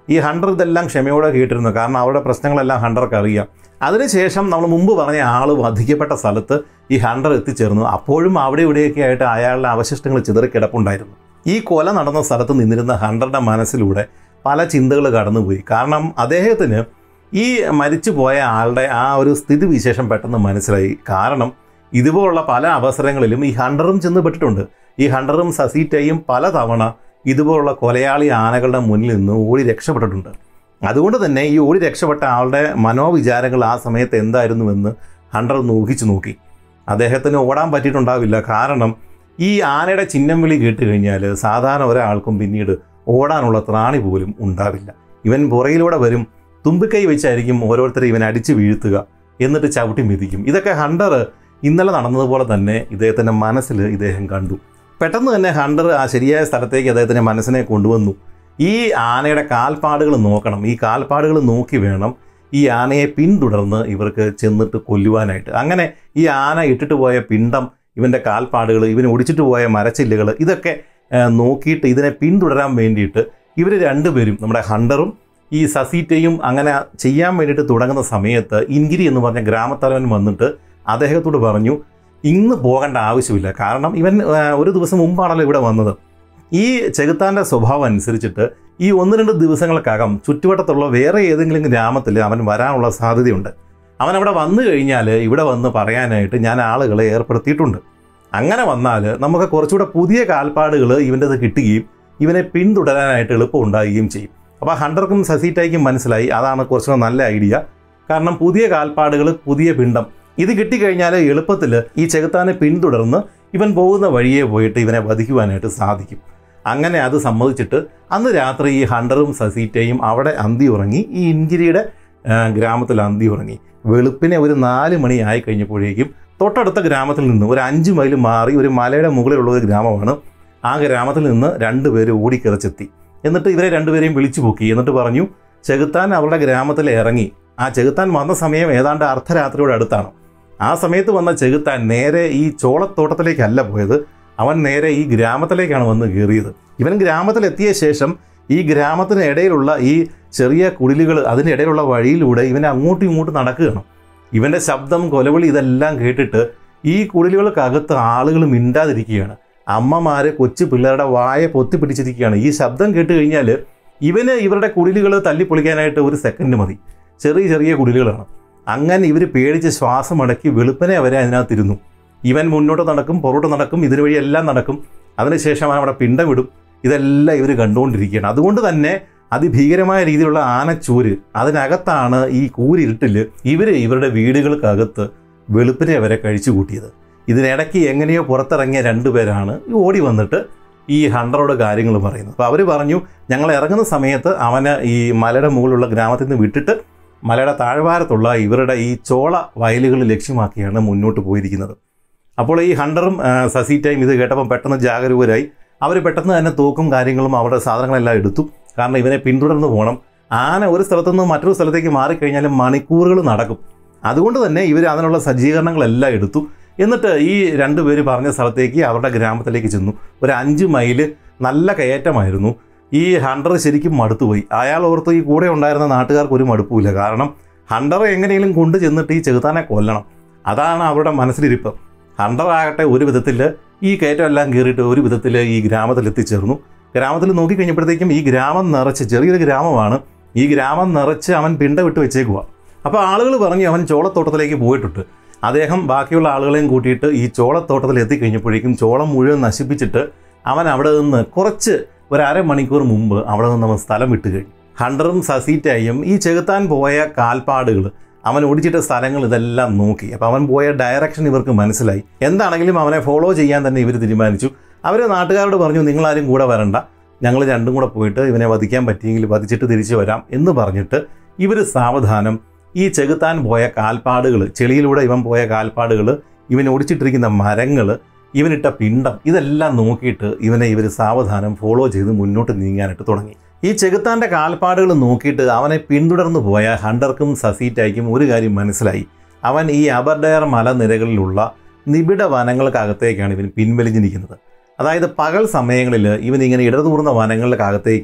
ഈ ഹണ്ടർ ഇതെല്ലാം ക്ഷമയോടെ കേട്ടിരുന്നു കാരണം അവരുടെ പ്രശ്നങ്ങളെല്ലാം ഹണ്ടർക്ക് അറിയാം അതിനുശേഷം നമ്മൾ മുമ്പ് പറഞ്ഞ ആൾ വധിക്കപ്പെട്ട സ്ഥലത്ത് ഈ ഹണ്ടർ എത്തിച്ചേർന്നു അപ്പോഴും അവിടെ ഇവിടെയൊക്കെ ആയിട്ട് അയാളുടെ അവശിഷ്ടങ്ങൾ ചിതറിക്കിടപ്പുണ്ടായിരുന്നു ഈ കൊല നടന്ന സ്ഥലത്ത് നിന്നിരുന്ന ഹണ്ടറുടെ മനസ്സിലൂടെ പല ചിന്തകൾ കടന്നുപോയി കാരണം അദ്ദേഹത്തിന് ഈ മരിച്ചു പോയ ആളുടെ ആ ഒരു സ്ഥിതിവിശേഷം പെട്ടെന്ന് മനസ്സിലായി കാരണം ഇതുപോലുള്ള പല അവസരങ്ങളിലും ഈ ഹണ്ടറും ചെന്ന് പെട്ടിട്ടുണ്ട് ഈ ഹണ്ടറും സസീറ്റയും പലതവണ ഇതുപോലുള്ള കൊലയാളി ആനകളുടെ മുന്നിൽ നിന്ന് ഓടി രക്ഷപ്പെട്ടിട്ടുണ്ട് അതുകൊണ്ട് തന്നെ ഈ ഓടി രക്ഷപ്പെട്ട ആളുടെ മനോവിചാരങ്ങൾ ആ സമയത്ത് എന്തായിരുന്നുവെന്ന് ഹണ്ടർ നോക്കിച്ചു നോക്കി അദ്ദേഹത്തിന് ഓടാൻ പറ്റിയിട്ടുണ്ടാവില്ല കാരണം ഈ ആനയുടെ ചിഹ്നം വിളി കേട്ട് കഴിഞ്ഞാൽ സാധാരണ ഒരാൾക്കും പിന്നീട് ഓടാനുള്ള ത്രാണി പോലും ഉണ്ടാവില്ല ഇവൻ പുറയിലൂടെ വരും തുമ്പിക്കൈ വെച്ചായിരിക്കും ഓരോരുത്തരെ ഇവൻ അടിച്ചു വീഴ്ത്തുക എന്നിട്ട് ചവിട്ടി മെതിക്കും ഇതൊക്കെ ഹണ്ടർ ഇന്നലെ നടന്നതുപോലെ തന്നെ ഇദ്ദേഹത്തിൻ്റെ മനസ്സിൽ ഇദ്ദേഹം കണ്ടു പെട്ടെന്ന് തന്നെ ഹണ്ടർ ആ ശരിയായ സ്ഥലത്തേക്ക് അദ്ദേഹത്തിൻ്റെ മനസ്സിനെ കൊണ്ടുവന്നു ഈ ആനയുടെ കാൽപ്പാടുകൾ നോക്കണം ഈ കാൽപ്പാടുകൾ നോക്കി വേണം ഈ ആനയെ പിന്തുടർന്ന് ഇവർക്ക് ചെന്നിട്ട് കൊല്ലുവാനായിട്ട് അങ്ങനെ ഈ ആന ഇട്ടിട്ട് പോയ പിണ്ടം ഇവൻ്റെ കാൽപ്പാടുകൾ ഇവന് ഒടിച്ചിട്ട് പോയ മരച്ചില്ലുകൾ ഇതൊക്കെ ആ, നോക്കിയിട്ട് ഇതിനെ പിന്തുടരാൻ വേണ്ടിയിട്ട് ഇവർ രണ്ടുപേരും നമ്മുടെ ഹണ്ടറും ഈ സസീറ്റയും അങ്ങനെ ചെയ്യാൻ വേണ്ടിയിട്ട് തുടങ്ങുന്ന സമയത്ത് ഇൻഗിരി എന്ന് പറഞ്ഞ ഗ്രാമത്തലവൻ വന്നിട്ട് അദ്ദേഹത്തോട് പറഞ്ഞു ഇന്ന് പോകേണ്ട ആവശ്യമില്ല കാരണം ഇവൻ ആ, ഒരു ദിവസം മുമ്പാണല്ലോ ഇവിടെ വന്നത് ഈ ചെകുത്താൻ്റെ സ്വഭാവം അനുസരിച്ചിട്ട് ഈ ഒന്ന് രണ്ട് ദിവസങ്ങൾക്കകം ചുറ്റുവട്ടത്തുള്ള വേറെ ഏതെങ്കിലും ഗ്രാമത്തിൽ അവൻ വരാനുള്ള സാധ്യതയുണ്ട് അവൻ അവിടെ വന്നു കഴിഞ്ഞാൽ ഇവിടെ വന്ന് പറയാനായിട്ട് ഞാൻ ആളുകളെ ഏർപ്പെടുത്തിയിട്ടുണ്ട് അങ്ങനെ വന്നാൽ നമുക്ക് കുറച്ചുകൂടെ പുതിയ കാൽപ്പാടുകൾ ഇവൻ്റെത് കിട്ടുകയും ഇവനെ പിന്തുടരാനായിട്ട് എളുപ്പം ഉണ്ടാകുകയും ചെയ്യും അപ്പോൾ ഹണ്ടർക്കും സസീറ്റയ്ക്കും മനസ്സിലായി അതാണ് കുറച്ചുകൂടെ നല്ല ഐഡിയ കാരണം പുതിയ കാൽപ്പാടുകൾ പുതിയ പിണ്ടം ഇത് കിട്ടിക്കഴിഞ്ഞാൽ എളുപ്പത്തിൽ ഈ ചെകുത്താനെ പിന്തുടർന്ന് ഇവൻ പോകുന്ന വഴിയെ പോയിട്ട് ഇവനെ വധിക്കുവാനായിട്ട് സാധിക്കും അങ്ങനെ അത് സമ്മതിച്ചിട്ട് അന്ന് രാത്രി ഈ ഹണ്ടറും സസീറ്റയും അവിടെ അന്തി ഉറങ്ങി ഈ ഇൻഗിരിയുടെ ആ, ഗ്രാമത്തിൽ അന്തി ഉറങ്ങി വെളുപ്പിനെ ഒരു നാല് മണി ആയി കഴിഞ്ഞപ്പോഴേക്കും തൊട്ടടുത്ത ഗ്രാമത്തിൽ നിന്ന് ഒരു അഞ്ച് മൈൽ മാറി ഒരു മലയുടെ മുകളിലുള്ള ഒരു ഗ്രാമമാണ് ആ ഗ്രാമത്തിൽ നിന്ന് രണ്ടുപേര് ഓടിക്കിറച്ചെത്തി എന്നിട്ട് ഇവരെ രണ്ടുപേരെയും വിളിച്ചു പൊക്കി എന്നിട്ട് പറഞ്ഞു ചെകുത്താൻ അവരുടെ ഗ്രാമത്തിൽ ഇറങ്ങി ആ ചെകുത്താൻ വന്ന സമയം ഏതാണ്ട് അർദ്ധരാത്രിയോട് അടുത്താണ് ആ സമയത്ത് വന്ന ചെകുത്താൻ നേരെ ഈ ചോളത്തോട്ടത്തിലേക്കല്ല പോയത് അവൻ നേരെ ഈ ഗ്രാമത്തിലേക്കാണ് വന്ന് കയറിയത് ഇവൻ ഗ്രാമത്തിലെത്തിയ ശേഷം ഈ ഗ്രാമത്തിന് ഇടയിലുള്ള ഈ ചെറിയ കുടിലുകൾ അതിൻ്റെ ഇടയിലുള്ള വഴിയിലൂടെ ഇവനെ അങ്ങോട്ടും ഇങ്ങോട്ടും നടക്കുകയാണ് ഇവൻ്റെ ശബ്ദം കൊലവിളി ഇതെല്ലാം കേട്ടിട്ട് ഈ കുടിലുകൾക്കകത്ത് ആളുകൾ മിണ്ടാതിരിക്കുകയാണ് അമ്മമാര് കൊച്ചു പിള്ളേരുടെ വായ പൊത്തി പിടിച്ചിരിക്കുകയാണ് ഈ ശബ്ദം കേട്ട് കഴിഞ്ഞാൽ ഇവന് ഇവരുടെ കുടിലുകൾ തല്ലിപ്പൊളിക്കാനായിട്ട് ഒരു സെക്കൻഡ് മതി ചെറിയ ചെറിയ കുടിലുകളാണ് അങ്ങനെ ഇവർ പേടിച്ച് ശ്വാസം അടക്കി വെളുപ്പനെ അവരെ അതിനകത്തിരുന്നു ഇവൻ മുന്നോട്ട് നടക്കും പുറകോട്ട് നടക്കും ഇതിനുവഴി എല്ലാം നടക്കും അതിനുശേഷം അവൻ അവിടെ പിണ്ടമിടും ഇതെല്ലാം ഇവർ കണ്ടുകൊണ്ടിരിക്കുകയാണ് അതുകൊണ്ട് തന്നെ അതിഭീകരമായ രീതിയിലുള്ള ആനച്ചൂര് അതിനകത്താണ് ഈ കൂരിരുട്ടിൽ ഇവർ ഇവരുടെ വീടുകൾക്കകത്ത് വെളുപ്പിനെ വരെ കഴിച്ചു കൂട്ടിയത് ഇതിനിടയ്ക്ക് എങ്ങനെയോ പുറത്തിറങ്ങിയ രണ്ടുപേരാണ് ഈ ഓടി വന്നിട്ട് ഈ ഹണ്ടറോട് കാര്യങ്ങൾ പറയുന്നത് അപ്പോൾ അവർ പറഞ്ഞു ഞങ്ങൾ ഇറങ്ങുന്ന സമയത്ത് അവന് ഈ മലയുടെ മുകളിലുള്ള ഗ്രാമത്തിൽ നിന്ന് വിട്ടിട്ട് മലയുടെ താഴ്വാരത്തുള്ള ഇവരുടെ ഈ ചോള വയലുകൾ ലക്ഷ്യമാക്കിയാണ് മുന്നോട്ട് പോയിരിക്കുന്നത് അപ്പോൾ ഈ ഹണ്ടറും ആ, സസീറ്റയും ഇത് കേട്ടപ്പോൾ പെട്ടെന്ന് ജാഗരൂകരായി അവർ പെട്ടെന്ന് തന്നെ തോക്കും കാര്യങ്ങളും അവരുടെ സാധനങ്ങളെല്ലാം എടുത്തു കാരണം ഇവനെ പിന്തുടർന്ന് പോകണം ആന ഒരു സ്ഥലത്തു നിന്ന് മറ്റൊരു സ്ഥലത്തേക്ക് മാറിക്കഴിഞ്ഞാൽ മണിക്കൂറുകൾ നടക്കും അതുകൊണ്ട് തന്നെ ഇവർ അതിനുള്ള സജ്ജീകരണങ്ങളെല്ലാം എടുത്തു എന്നിട്ട് ഈ രണ്ടുപേര് പറഞ്ഞ സ്ഥലത്തേക്ക് അവരുടെ ഗ്രാമത്തിലേക്ക് ചെന്നു ഒരു അഞ്ച് മൈല് നല്ല കയറ്റമായിരുന്നു ഈ ഹണ്ടർ ശരിക്കും മടുത്തുപോയി അയാൾ ഓർത്ത് ഈ കൂടെ ഉണ്ടായിരുന്ന നാട്ടുകാർക്ക് ഒരു മടുപ്പില്ല കാരണം ഹണ്ടറെ എങ്ങനെയെങ്കിലും കൊണ്ടു ചെന്നിട്ട് ഈ ചെകുത്താനെ കൊല്ലണം അതാണ് അവരുടെ മനസ്സിലിരിപ്പ് ഹണ്ടർ ആകട്ടെ ഒരു വിധത്തിൽ ഈ കയറ്റം എല്ലാം കയറിയിട്ട് ഒരു വിധത്തിൽ ഈ ഗ്രാമത്തിൽ എത്തിച്ചേർന്നു ഗ്രാമത്തിൽ നോക്കിക്കഴിഞ്ഞപ്പോഴത്തേക്കും ഈ ഗ്രാമം നിറച്ച് ചെറിയൊരു ഗ്രാമമാണ് ഈ ഗ്രാമം നിറച്ച് അവൻ പിണ്ട വിട്ട് വെച്ചേക്കുക അപ്പോൾ ആളുകൾ പറഞ്ഞു അവൻ ചോളത്തോട്ടത്തിലേക്ക് പോയിട്ടുണ്ട് അദ്ദേഹം ബാക്കിയുള്ള ആളുകളെയും കൂട്ടിയിട്ട് ഈ ചോളത്തോട്ടത്തിൽ എത്തിക്കഴിഞ്ഞപ്പോഴേക്കും ചോളം മുഴുവൻ നശിപ്പിച്ചിട്ട് അവൻ അവിടെ നിന്ന് കുറച്ച് ഒരു അരമണിക്കൂർ മുമ്പ് അവിടെ നിന്ന് അവൻ സ്ഥലം വിട്ട് കഴിഞ്ഞു ഹണ്ടറും സസീറ്റയും ഈ ചെകുത്താൻ പോയ കാൽപ്പാടുകൾ അവൻ ഓടിച്ചിട്ട സ്ഥലങ്ങൾ ഇതെല്ലാം നോക്കി അപ്പോൾ അവൻ പോയ ഡയറക്ഷൻ ഇവർക്ക് മനസ്സിലായി എന്താണെങ്കിലും അവനെ ഫോളോ ചെയ്യാൻ തന്നെ ഇവർ തീരുമാനിച്ചു അവർ നാട്ടുകാരോട് പറഞ്ഞു നിങ്ങളാരും കൂടെ വരണ്ട ഞങ്ങൾ രണ്ടും കൂടെ പോയിട്ട് ഇവനെ വധിക്കാൻ പറ്റിയെങ്കിൽ വധിച്ചിട്ട് തിരിച്ചു വരാം എന്ന് പറഞ്ഞിട്ട് ഇവർ സാവധാനം ഈ ചെകുത്താൻ പോയ കാൽപ്പാടുകൾ ചെളിയിലൂടെ ഇവൻ പോയ കാൽപ്പാടുകൾ ഇവൻ ഒടിച്ചിട്ടിരിക്കുന്ന മരങ്ങൾ ഇവനിട്ട പിണ്ടം ഇതെല്ലാം നോക്കിയിട്ട് ഇവനെ ഇവർ സാവധാനം ഫോളോ ചെയ്ത് മുന്നോട്ട് നീങ്ങാനായിട്ട് തുടങ്ങി ഈ ചെകുത്താൻ്റെ കാൽപ്പാടുകൾ നോക്കിയിട്ട് അവനെ പിന്തുടർന്നു പോയ ഹണ്ടർക്കും സസീറ്റായ്ക്കും ഒരു കാര്യം മനസ്സിലായി അവൻ ഈ അബർഡയർ മലനിരകളിലുള്ള നിബിഡ വനങ്ങൾക്കകത്തേക്കാണ് ഇവൻ പിൻവലിഞ്ഞിരിക്കുന്നത് അതായത് പകൽ സമയങ്ങളിൽ ഇവൻ ഇങ്ങനെ ഇടതൂർന്ന വനങ്ങൾക്കകത്തേക്ക്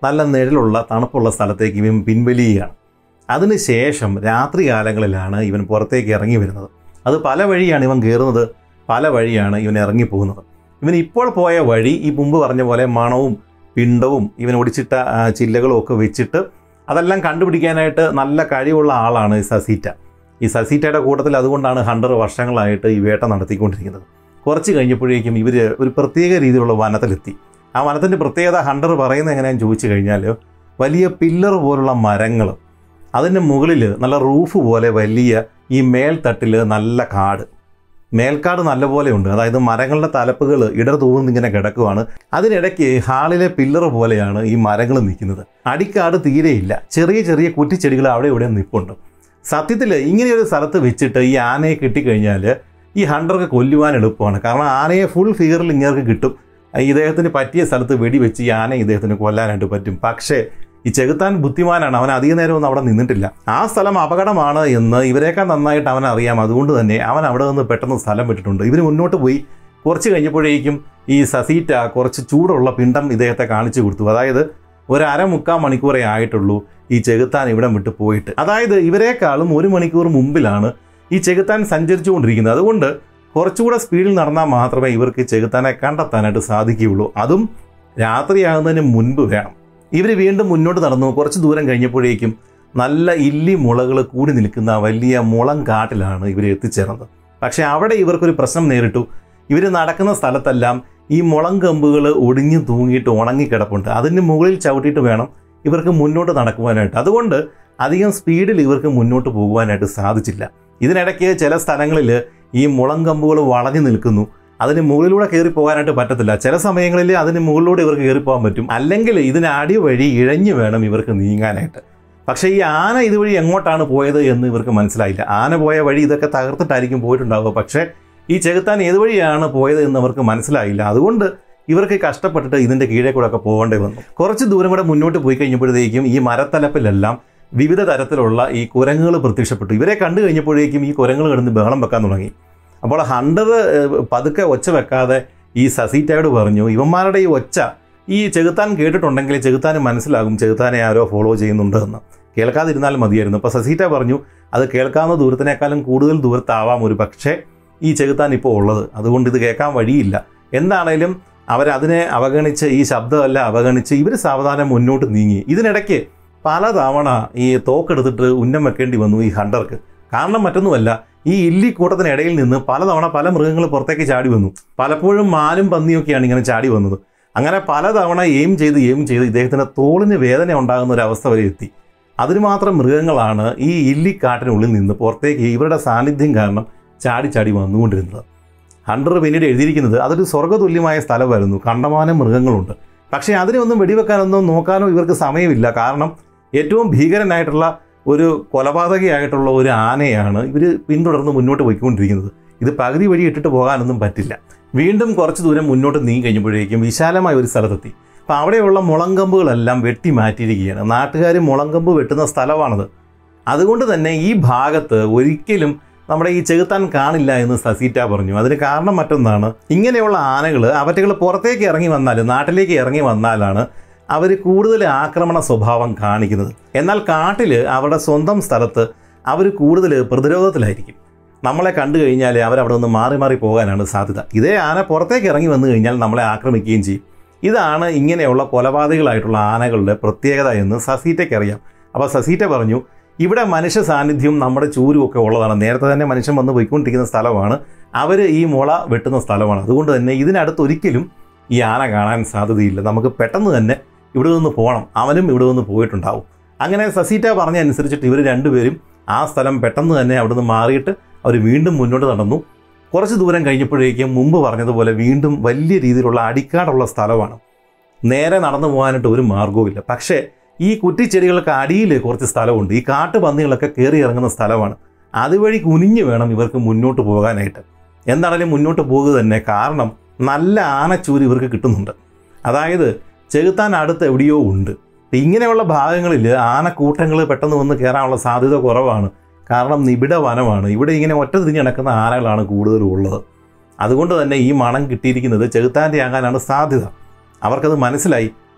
നല്ല നിഴലുള്ള തണുപ്പുള്ള സ്ഥലത്തേക്ക് ഇവൻ പിൻവലിയുകയാണ് അതിനുശേഷം രാത്രി കാലങ്ങളിലാണ് ഇവൻ പുറത്തേക്ക് ഇറങ്ങി വരുന്നത് അത് പല വഴിയാണ് ഇവൻ കയറുന്നത് പല വഴിയാണ് ഇവൻ ഇറങ്ങിപ്പോകുന്നത് ഇവൻ ഇപ്പോൾ പോയ വഴി ഈ മുമ്പ് പറഞ്ഞ പോലെ മണവും പിണ്ടവും ഇവൻ ഒടിച്ചിട്ട ആ, ചില്ലകളും ഒക്കെ വെച്ചിട്ട് അതെല്ലാം കണ്ടുപിടിക്കാനായിട്ട് നല്ല കഴിവുള്ള ആളാണ് ഈ സസീറ്റ ഈ സസീറ്റയുടെ കൂട്ടത്തിൽ അതുകൊണ്ടാണ് ഹണ്ടർ വർഷങ്ങളായിട്ട് ഈ വേട്ട നടത്തിക്കൊണ്ടിരിക്കുന്നത് കുറച്ച് കഴിഞ്ഞപ്പോഴേക്കും ഇവർ ഒരു പ്രത്യേക രീതിയിലുള്ള വനത്തിലെത്തി ആ വനത്തിൻ്റെ പ്രത്യേകത ഹണ്ടർ പറയുന്നത് എങ്ങനെയാണെന്ന് ചോദിച്ചു കഴിഞ്ഞാൽ വലിയ പില്ലർ പോലുള്ള മരങ്ങൾ അതിൻ്റെ മുകളിൽ നല്ല റൂഫ് പോലെ വലിയ ഈ മേൽത്തട്ടിൽ നല്ല കാട് മേൽക്കാട് നല്ലപോലെ ഉണ്ട് അതായത് മരങ്ങളുടെ തലപ്പുകൾ ഇടർ തൂന്നിങ്ങനെ കിടക്കുവാണ് അതിനിടയ്ക്ക് ഹാളിലെ പില്ലർ പോലെയാണ് ഈ മരങ്ങൾ നിൽക്കുന്നത് അടിക്കാട് തീരെയില്ല ചെറിയ ചെറിയ കുറ്റിച്ചെടികൾ അവിടെ ഇവിടെ നിൽപ്പുണ്ട് സത്യത്തിൽ ഇങ്ങനെയൊരു സ്ഥലത്ത് വെച്ചിട്ട് ഈ ആനയെ കിട്ടിക്കഴിഞ്ഞാൽ ഈ ഹണ്ടർക്ക് കൊല്ലുവാൻ എളുപ്പമാണ് കാരണം ആനയെ ഫുൾ ഫിഗറിൽ ഇങ്ങനെ കിട്ടും ഇദ്ദേഹത്തിന് പറ്റിയ സ്ഥലത്ത് വെടിവെച്ച് ഈ ആനയെ ഇദ്ദേഹത്തിന് കൊല്ലാനായിട്ട് പറ്റും പക്ഷേ ഈ ചെകുത്താൻ ബുദ്ധിമാനാണ് അവൻ അധിക നേരമൊന്നും അവിടെ നിന്നിട്ടില്ല ആ സ്ഥലം അപകടമാണ് എന്ന് ഇവരെക്കാൾ നന്നായിട്ട് അവൻ അറിയാം അതുകൊണ്ട് തന്നെ അവൻ അവിടെ നിന്ന് പെട്ടെന്ന് സ്ഥലം വിട്ടിട്ടുണ്ട് ഇവർ മുന്നോട്ട് പോയി കുറച്ച് കഴിഞ്ഞപ്പോഴേക്കും ഈ സസീറ്റ കുറച്ച് ചൂടുള്ള പിണ്ടം ഇദ്ദേഹത്തെ കാണിച്ചു കൊടുത്തു അതായത് ഒരു അര മുക്കാൽ മണിക്കൂറേ ആയിട്ടുള്ളൂ ഈ ചെകുത്താൻ ഇവിടെ വിട്ട് പോയിട്ട് അതായത് ഇവരെക്കാളും ഒരു മണിക്കൂർ മുമ്പിലാണ് ഈ ചെകുത്താൻ സഞ്ചരിച്ചുകൊണ്ടിരിക്കുന്നത് അതുകൊണ്ട് കുറച്ചുകൂടെ സ്പീഡിൽ നടന്നാൽ മാത്രമേ ഇവർക്ക് ചെകുത്താനെ കണ്ടെത്താനായിട്ട് സാധിക്കുകയുള്ളൂ അതും രാത്രിയാകുന്നതിന് മുൻപ് വേണം ഇവർ വീണ്ടും മുന്നോട്ട് നടന്നു കുറച്ച് ദൂരം കഴിഞ്ഞപ്പോഴേക്കും നല്ല ഇല്ലി മുളകൾ കൂടി നിൽക്കുന്ന വലിയ മുളം കാട്ടിലാണ് ഇവർ എത്തിച്ചേർന്നത് പക്ഷേ അവിടെ ഇവർക്കൊരു പ്രശ്നം നേരിട്ടു ഇവർ നടക്കുന്ന സ്ഥലത്തെല്ലാം ഈ മുളം കമ്പുകൾ ഒടിഞ്ഞു തൂങ്ങിയിട്ട് ഉണങ്ങിക്കിടപ്പുണ്ട് അതിന് മുകളിൽ ചവിട്ടിയിട്ട് വേണം ഇവർക്ക് മുന്നോട്ട് നടക്കുവാനായിട്ട് അതുകൊണ്ട് അധികം സ്പീഡിൽ ഇവർക്ക് മുന്നോട്ട് പോകുവാനായിട്ട് സാധിച്ചില്ല ഇതിനിടയ്ക്ക് ചില സ്ഥലങ്ങളിൽ ഈ മുളം കമ്പുകൾ വളഞ്ഞു നിൽക്കുന്നു അതിന് മുകളിലൂടെ കയറി പോകാനായിട്ട് പറ്റത്തില്ല ചില സമയങ്ങളിൽ അതിന് മുകളിലൂടെ ഇവർക്ക് കയറി പോകാൻ പറ്റും അല്ലെങ്കിൽ ഇതിന് അടി വഴി ഇഴഞ്ഞു വേണം ഇവർക്ക് നീങ്ങാനായിട്ട് പക്ഷേ ഈ ആന ഇതുവഴി എങ്ങോട്ടാണ് പോയത് എന്ന് ഇവർക്ക് മനസ്സിലായില്ല ആന പോയ വഴി ഇതൊക്കെ തകർത്തിട്ടായിരിക്കും പോയിട്ടുണ്ടാവുക പക്ഷേ ഈ ചെകുത്താൻ ഏത് വഴിയാണ് പോയത് എന്ന് അവർക്ക് മനസ്സിലായില്ല അതുകൊണ്ട് ഇവർക്ക് കഷ്ടപ്പെട്ടിട്ട് ഇതിൻ്റെ കീഴെ കൂടെ ഒക്കെ പോകേണ്ടി വന്നു കുറച്ച് ദൂരം കൂടെ മുന്നോട്ട് പോയി കഴിഞ്ഞപ്പോഴത്തേക്കും ഈ മരത്തലപ്പിലെല്ലാം വിവിധ തരത്തിലുള്ള ഈ കുരങ്ങുകൾ പ്രത്യക്ഷപ്പെട്ടു ഇവരെ കണ്ടു കഴിഞ്ഞപ്പോഴേക്കും ഈ കുരങ്ങുകൾ കിടന്ന് ബഹളം വെക്കാൻ തുടങ്ങി അപ്പോൾ ഹണ്ടർ ഏഹ്, പതുക്കെ ഒച്ച വെക്കാതെ ഈ സസീറ്റയോട് പറഞ്ഞു ഇവന്മാരുടെ ഈ ഒച്ച ഈ ചെകുത്താൻ കേട്ടിട്ടുണ്ടെങ്കിൽ ചെകുത്താന് മനസ്സിലാകും ചെകുത്താനെ ആരോ ഫോളോ ചെയ്യുന്നുണ്ട് എന്ന് കേൾക്കാതിരുന്നാൽ മതിയായിരുന്നു അപ്പോൾ സസീറ്റ പറഞ്ഞു അത് കേൾക്കാവുന്ന ദൂരത്തിനേക്കാളും കൂടുതൽ ദൂരത്താവാം ഒരു പക്ഷേ ഈ ചെകുത്താൻ ഇപ്പോൾ ഉള്ളത് അതുകൊണ്ട് ഇത് കേൾക്കാൻ വഴിയില്ല എന്താണേലും അവരതിനെ അവഗണിച്ച് ഈ ശബ്ദമെല്ലാം അവഗണിച്ച് ഇവർ സാവധാനം മുന്നോട്ട് നീങ്ങി ഇതിനിടയ്ക്ക് പലതവണ ഈ തോക്കെടുത്തിട്ട് ഉന്നം വെക്കേണ്ടി വന്നു ഈ ഹണ്ടർക്ക് കാരണം മറ്റൊന്നുമല്ല ഈ ഇല്ലിക്കൂട്ടത്തിനിടയിൽ നിന്ന് പലതവണ പല മൃഗങ്ങൾ പുറത്തേക്ക് ചാടി വന്നു പലപ്പോഴും മാനും പന്നിയൊക്കെയാണ് ഇങ്ങനെ ചാടി വന്നത് അങ്ങനെ പലതവണ എയിം ചെയ്ത് എയിം ചെയ്ത് ഇദ്ദേഹത്തിന് തോളിന് വേദന ഉണ്ടാകുന്ന ഒരു അവസ്ഥ വരെ എത്തി അതിന് മാത്രം മൃഗങ്ങളാണ് ഈ ഇല്ലിക്കാട്ടിനുള്ളിൽ നിന്ന് പുറത്തേക്ക് ഇവരുടെ സാന്നിധ്യം കാരണം ചാടി ചാടി വന്നുകൊണ്ടിരുന്നത് ഹണ്ടർ പിന്നീട് എഴുതിയിരിക്കുന്നത് അതൊരു സ്വർഗ്ഗതുല്യമായ സ്ഥലമായിരുന്നു കണ്ടമാനം മൃഗങ്ങളുണ്ട് പക്ഷേ അതിനെ ഒന്നും വെടിവെക്കാനൊന്നോ നോക്കാനോ ഇവർക്ക് സമയമില്ല കാരണം ഏറ്റവും ഭീകരനായിട്ടുള്ള ഒരു കൊലപാതകയായിട്ടുള്ള ഒരു ആനയാണ് ഇവർ പിന്തുടർന്ന് മുന്നോട്ട് പോയിക്കൊണ്ടിരിക്കുന്നത് ഇത് പകുതി വഴി ഇട്ടിട്ട് പോകാനൊന്നും പറ്റില്ല വീണ്ടും കുറച്ച് ദൂരം മുന്നോട്ട് നീങ്ങി കഴിഞ്ഞപ്പോഴേക്കും വിശാലമായ ഒരു സ്ഥലത്തെത്തി അപ്പോൾ അവിടെയുള്ള മുളങ്കമ്പുകളെല്ലാം വെട്ടി മാറ്റിയിരിക്കുകയാണ് നാട്ടുകാർ മുളങ്കമ്പ് വെട്ടുന്ന സ്ഥലമാണത് അതുകൊണ്ട് തന്നെ ഈ ഭാഗത്ത് ഒരിക്കലും നമ്മുടെ ഈ ചെകുത്താൻ കാണില്ല എന്ന് സസീറ്റ പറഞ്ഞു അതിന് കാരണം മറ്റൊന്നാണ് ഇങ്ങനെയുള്ള ആനകൾ അവറ്റകൾ പുറത്തേക്ക് ഇറങ്ങി വന്നാൽ നാട്ടിലേക്ക് ഇറങ്ങി വന്നാലാണ് അവർ കൂടുതൽ ആക്രമണ സ്വഭാവം കാണിക്കുന്നത് എന്നാൽ കാട്ടിൽ അവരുടെ സ്വന്തം സ്ഥലത്ത് അവർ കൂടുതൽ പ്രതിരോധത്തിലായിരിക്കും നമ്മളെ കണ്ടു കഴിഞ്ഞാൽ അവരവിടെ നിന്ന് മാറി മാറി പോകാനാണ് സാധ്യത ഇതേ ആന പുറത്തേക്ക് ഇറങ്ങി വന്നു കഴിഞ്ഞാൽ നമ്മളെ ആക്രമിക്കുകയും ചെയ്യും ഇതാണ് ഇങ്ങനെയുള്ള കൊലപാതകളായിട്ടുള്ള ആനകളുടെ പ്രത്യേകത എന്ന് സസീറ്റയ്ക്ക് അറിയാം അപ്പോൾ സസീറ്റ പറഞ്ഞു ഇവിടെ മനുഷ്യ സാന്നിധ്യം നമ്മുടെ ചൂരും ഒക്കെ ഉള്ളതാണ് നേരത്തെ തന്നെ മനുഷ്യൻ വന്ന് പോയിക്കൊണ്ടിരിക്കുന്ന സ്ഥലമാണ് അവർ ഈ മുള വെട്ടുന്ന സ്ഥലമാണ് അതുകൊണ്ട് തന്നെ ഇതിനടുത്ത് ഒരിക്കലും ഈ ആന കാണാൻ സാധ്യതയില്ല നമുക്ക് പെട്ടെന്ന് തന്നെ ഇവിടെ നിന്ന് പോകണം അവനും ഇവിടെ നിന്ന് പോയിട്ടുണ്ടാവും അങ്ങനെ സസീറ്റ പറഞ്ഞ അനുസരിച്ചിട്ട് ഇവർ രണ്ടുപേരും ആ സ്ഥലം പെട്ടെന്ന് തന്നെ അവിടെ നിന്ന് മാറിയിട്ട് അവർ വീണ്ടും മുന്നോട്ട് നടന്നു കുറച്ച് ദൂരം കഴിഞ്ഞപ്പോഴേക്കും മുമ്പ് പറഞ്ഞതുപോലെ വീണ്ടും വലിയ രീതിയിലുള്ള അടിക്കാടുള്ള സ്ഥലമാണ് നേരെ നടന്നു പോകാനായിട്ട് ഒരു മാർഗവുമില്ല പക്ഷേ ഈ കുറ്റിച്ചെടികൾക്ക് അടിയിൽ കുറച്ച് സ്ഥലമുണ്ട് ഈ കാട്ടുപന്നികളൊക്കെ കയറി ഇറങ്ങുന്ന സ്ഥലമാണ് അതുവഴി കുനിഞ്ഞു വേണം ഇവർക്ക് മുന്നോട്ട് പോകാനായിട്ട് എന്താണെങ്കിലും മുന്നോട്ട് പോകുക തന്നെ കാരണം നല്ല ആനച്ചൂര് ഇവർക്ക് കിട്ടുന്നുണ്ട് അതായത് ചെകുത്താൻ അടുത്ത് എവിടെയോ ഉണ്ട് ഇപ്പം ഇങ്ങനെയുള്ള ഭാഗങ്ങളിൽ ആനക്കൂട്ടങ്ങൾ പെട്ടെന്ന് വന്ന് കയറാനുള്ള സാധ്യത കുറവാണ് കാരണം നിബിഡ വനമാണ് ഇവിടെ ഇങ്ങനെ ഒറ്റ തിരിഞ്ഞ് നടക്കുന്ന ആനകളാണ് കൂടുതലും ഉള്ളത് അതുകൊണ്ട് തന്നെ ഈ മണം കിട്ടിയിരിക്കുന്നത് ചെകുത്താൻ്റെ ആകാനാണ് സാധ്യത അവർക്കത് മനസ്സിലായി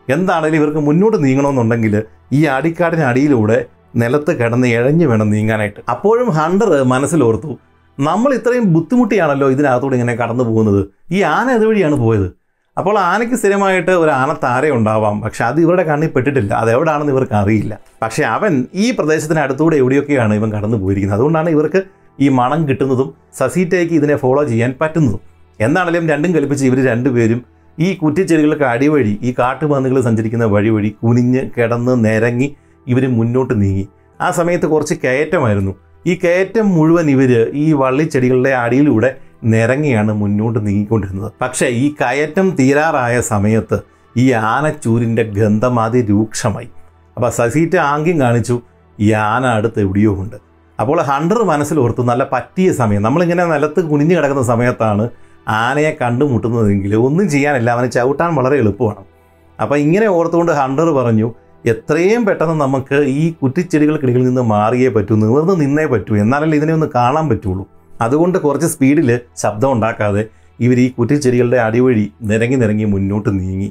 എന്താണെങ്കിലും ഇവർക്ക് മുന്നോട്ട് നീങ്ങണമെന്നുണ്ടെങ്കിൽ ഈ അടിക്കാടിന് അടിയിലൂടെ നിലത്ത് കിടന്ന് ഇഴഞ്ഞു വേണം നീങ്ങാനായിട്ട് അപ്പോഴും ഹണ്ടർ മനസ്സിലോർത്തു നമ്മൾ ഇത്രയും ബുദ്ധിമുട്ടിയാണല്ലോ ഇതിനകത്തൂടെ ഇങ്ങനെ കടന്നു പോകുന്നത് ഈ ആന ഇതുവഴിയാണ് പോയത് അപ്പോൾ ആനയ്ക്ക് സ്ഥിരമായിട്ട് ഒരു ആന താര ഉണ്ടാവാം പക്ഷെ അത് ഇവരുടെ കണ്ണിൽ പെട്ടിട്ടില്ല അത് എവിടെയാണെന്ന് ഇവർക്ക് അറിയില്ല പക്ഷേ അവൻ ഈ പ്രദേശത്തിന് അടുത്തൂടെ എവിടെയൊക്കെയാണ് ഇവൻ കടന്നു പോയിരിക്കുന്നത് അതുകൊണ്ടാണ് ഇവർക്ക് ഈ മണം കിട്ടുന്നതും സസീറ്റയ്ക്ക് ഇതിനെ ഫോളോ ചെയ്യാൻ പറ്റുന്നതും എന്താണെങ്കിലും രണ്ടും കൽപ്പിച്ച് ഇവർ രണ്ടുപേരും ഈ കുറ്റിച്ചെടികൾക്ക് അടിവഴി ഈ കാട്ടുപന്നികൾ സഞ്ചരിക്കുന്ന വഴി വഴി കുനിഞ്ഞ് കിടന്ന് നിരങ്ങി ഇവർ മുന്നോട്ട് നീങ്ങി ആ സമയത്ത് കുറച്ച് കയറ്റമായിരുന്നു ഈ കയറ്റം മുഴുവൻ ഇവർ ഈ വള്ളിച്ചെടികളുടെ അടിയിലൂടെ നിരങ്ങിയാണ് മുന്നോട്ട് നീങ്ങിക്കൊണ്ടിരുന്നത് പക്ഷേ ഈ കയറ്റം തീരാറായ സമയത്ത് ഈ ആനച്ചൂരിൻ്റെ ഗന്ധം അതിരൂക്ഷമായി അപ്പോൾ സസീറ്റ ആംഗ്യം കാണിച്ചു ഈ ആന അടുത്ത് എവിടെയോ ഉണ്ട് അപ്പോൾ ഹണ്ടർ മനസ്സിലോർത്തു നല്ല പറ്റിയ സമയം നമ്മളിങ്ങനെ നിലത്ത് കുനിഞ്ഞു കിടക്കുന്ന സമയത്താണ് ആനയെ കണ്ടുമുട്ടുന്നതെങ്കിൽ ഒന്നും ചെയ്യാനില്ല അവനെ ചവിട്ടാൻ വളരെ എളുപ്പമാണ് അപ്പോൾ ഇങ്ങനെ ഓർത്തുകൊണ്ട് ഹണ്ടർ പറഞ്ഞു എത്രയും പെട്ടെന്ന് നമുക്ക് ഈ കുറ്റിച്ചെടികൾക്കിടയിൽ നിന്ന് മാറിയേ പറ്റൂ നിവർന്ന് നിന്നേ പറ്റൂ എന്നാലല്ലേ ഇതിനെ ഒന്ന് കാണാൻ പറ്റുള്ളൂ അതുകൊണ്ട് കുറച്ച് സ്പീഡിൽ ശബ്ദം ഉണ്ടാക്കാതെ ഇവർ ഈ കുറ്റിച്ചെടികളുടെ അടിവഴി നിരങ്ങി നിരങ്ങി മുന്നോട്ട് നീങ്ങി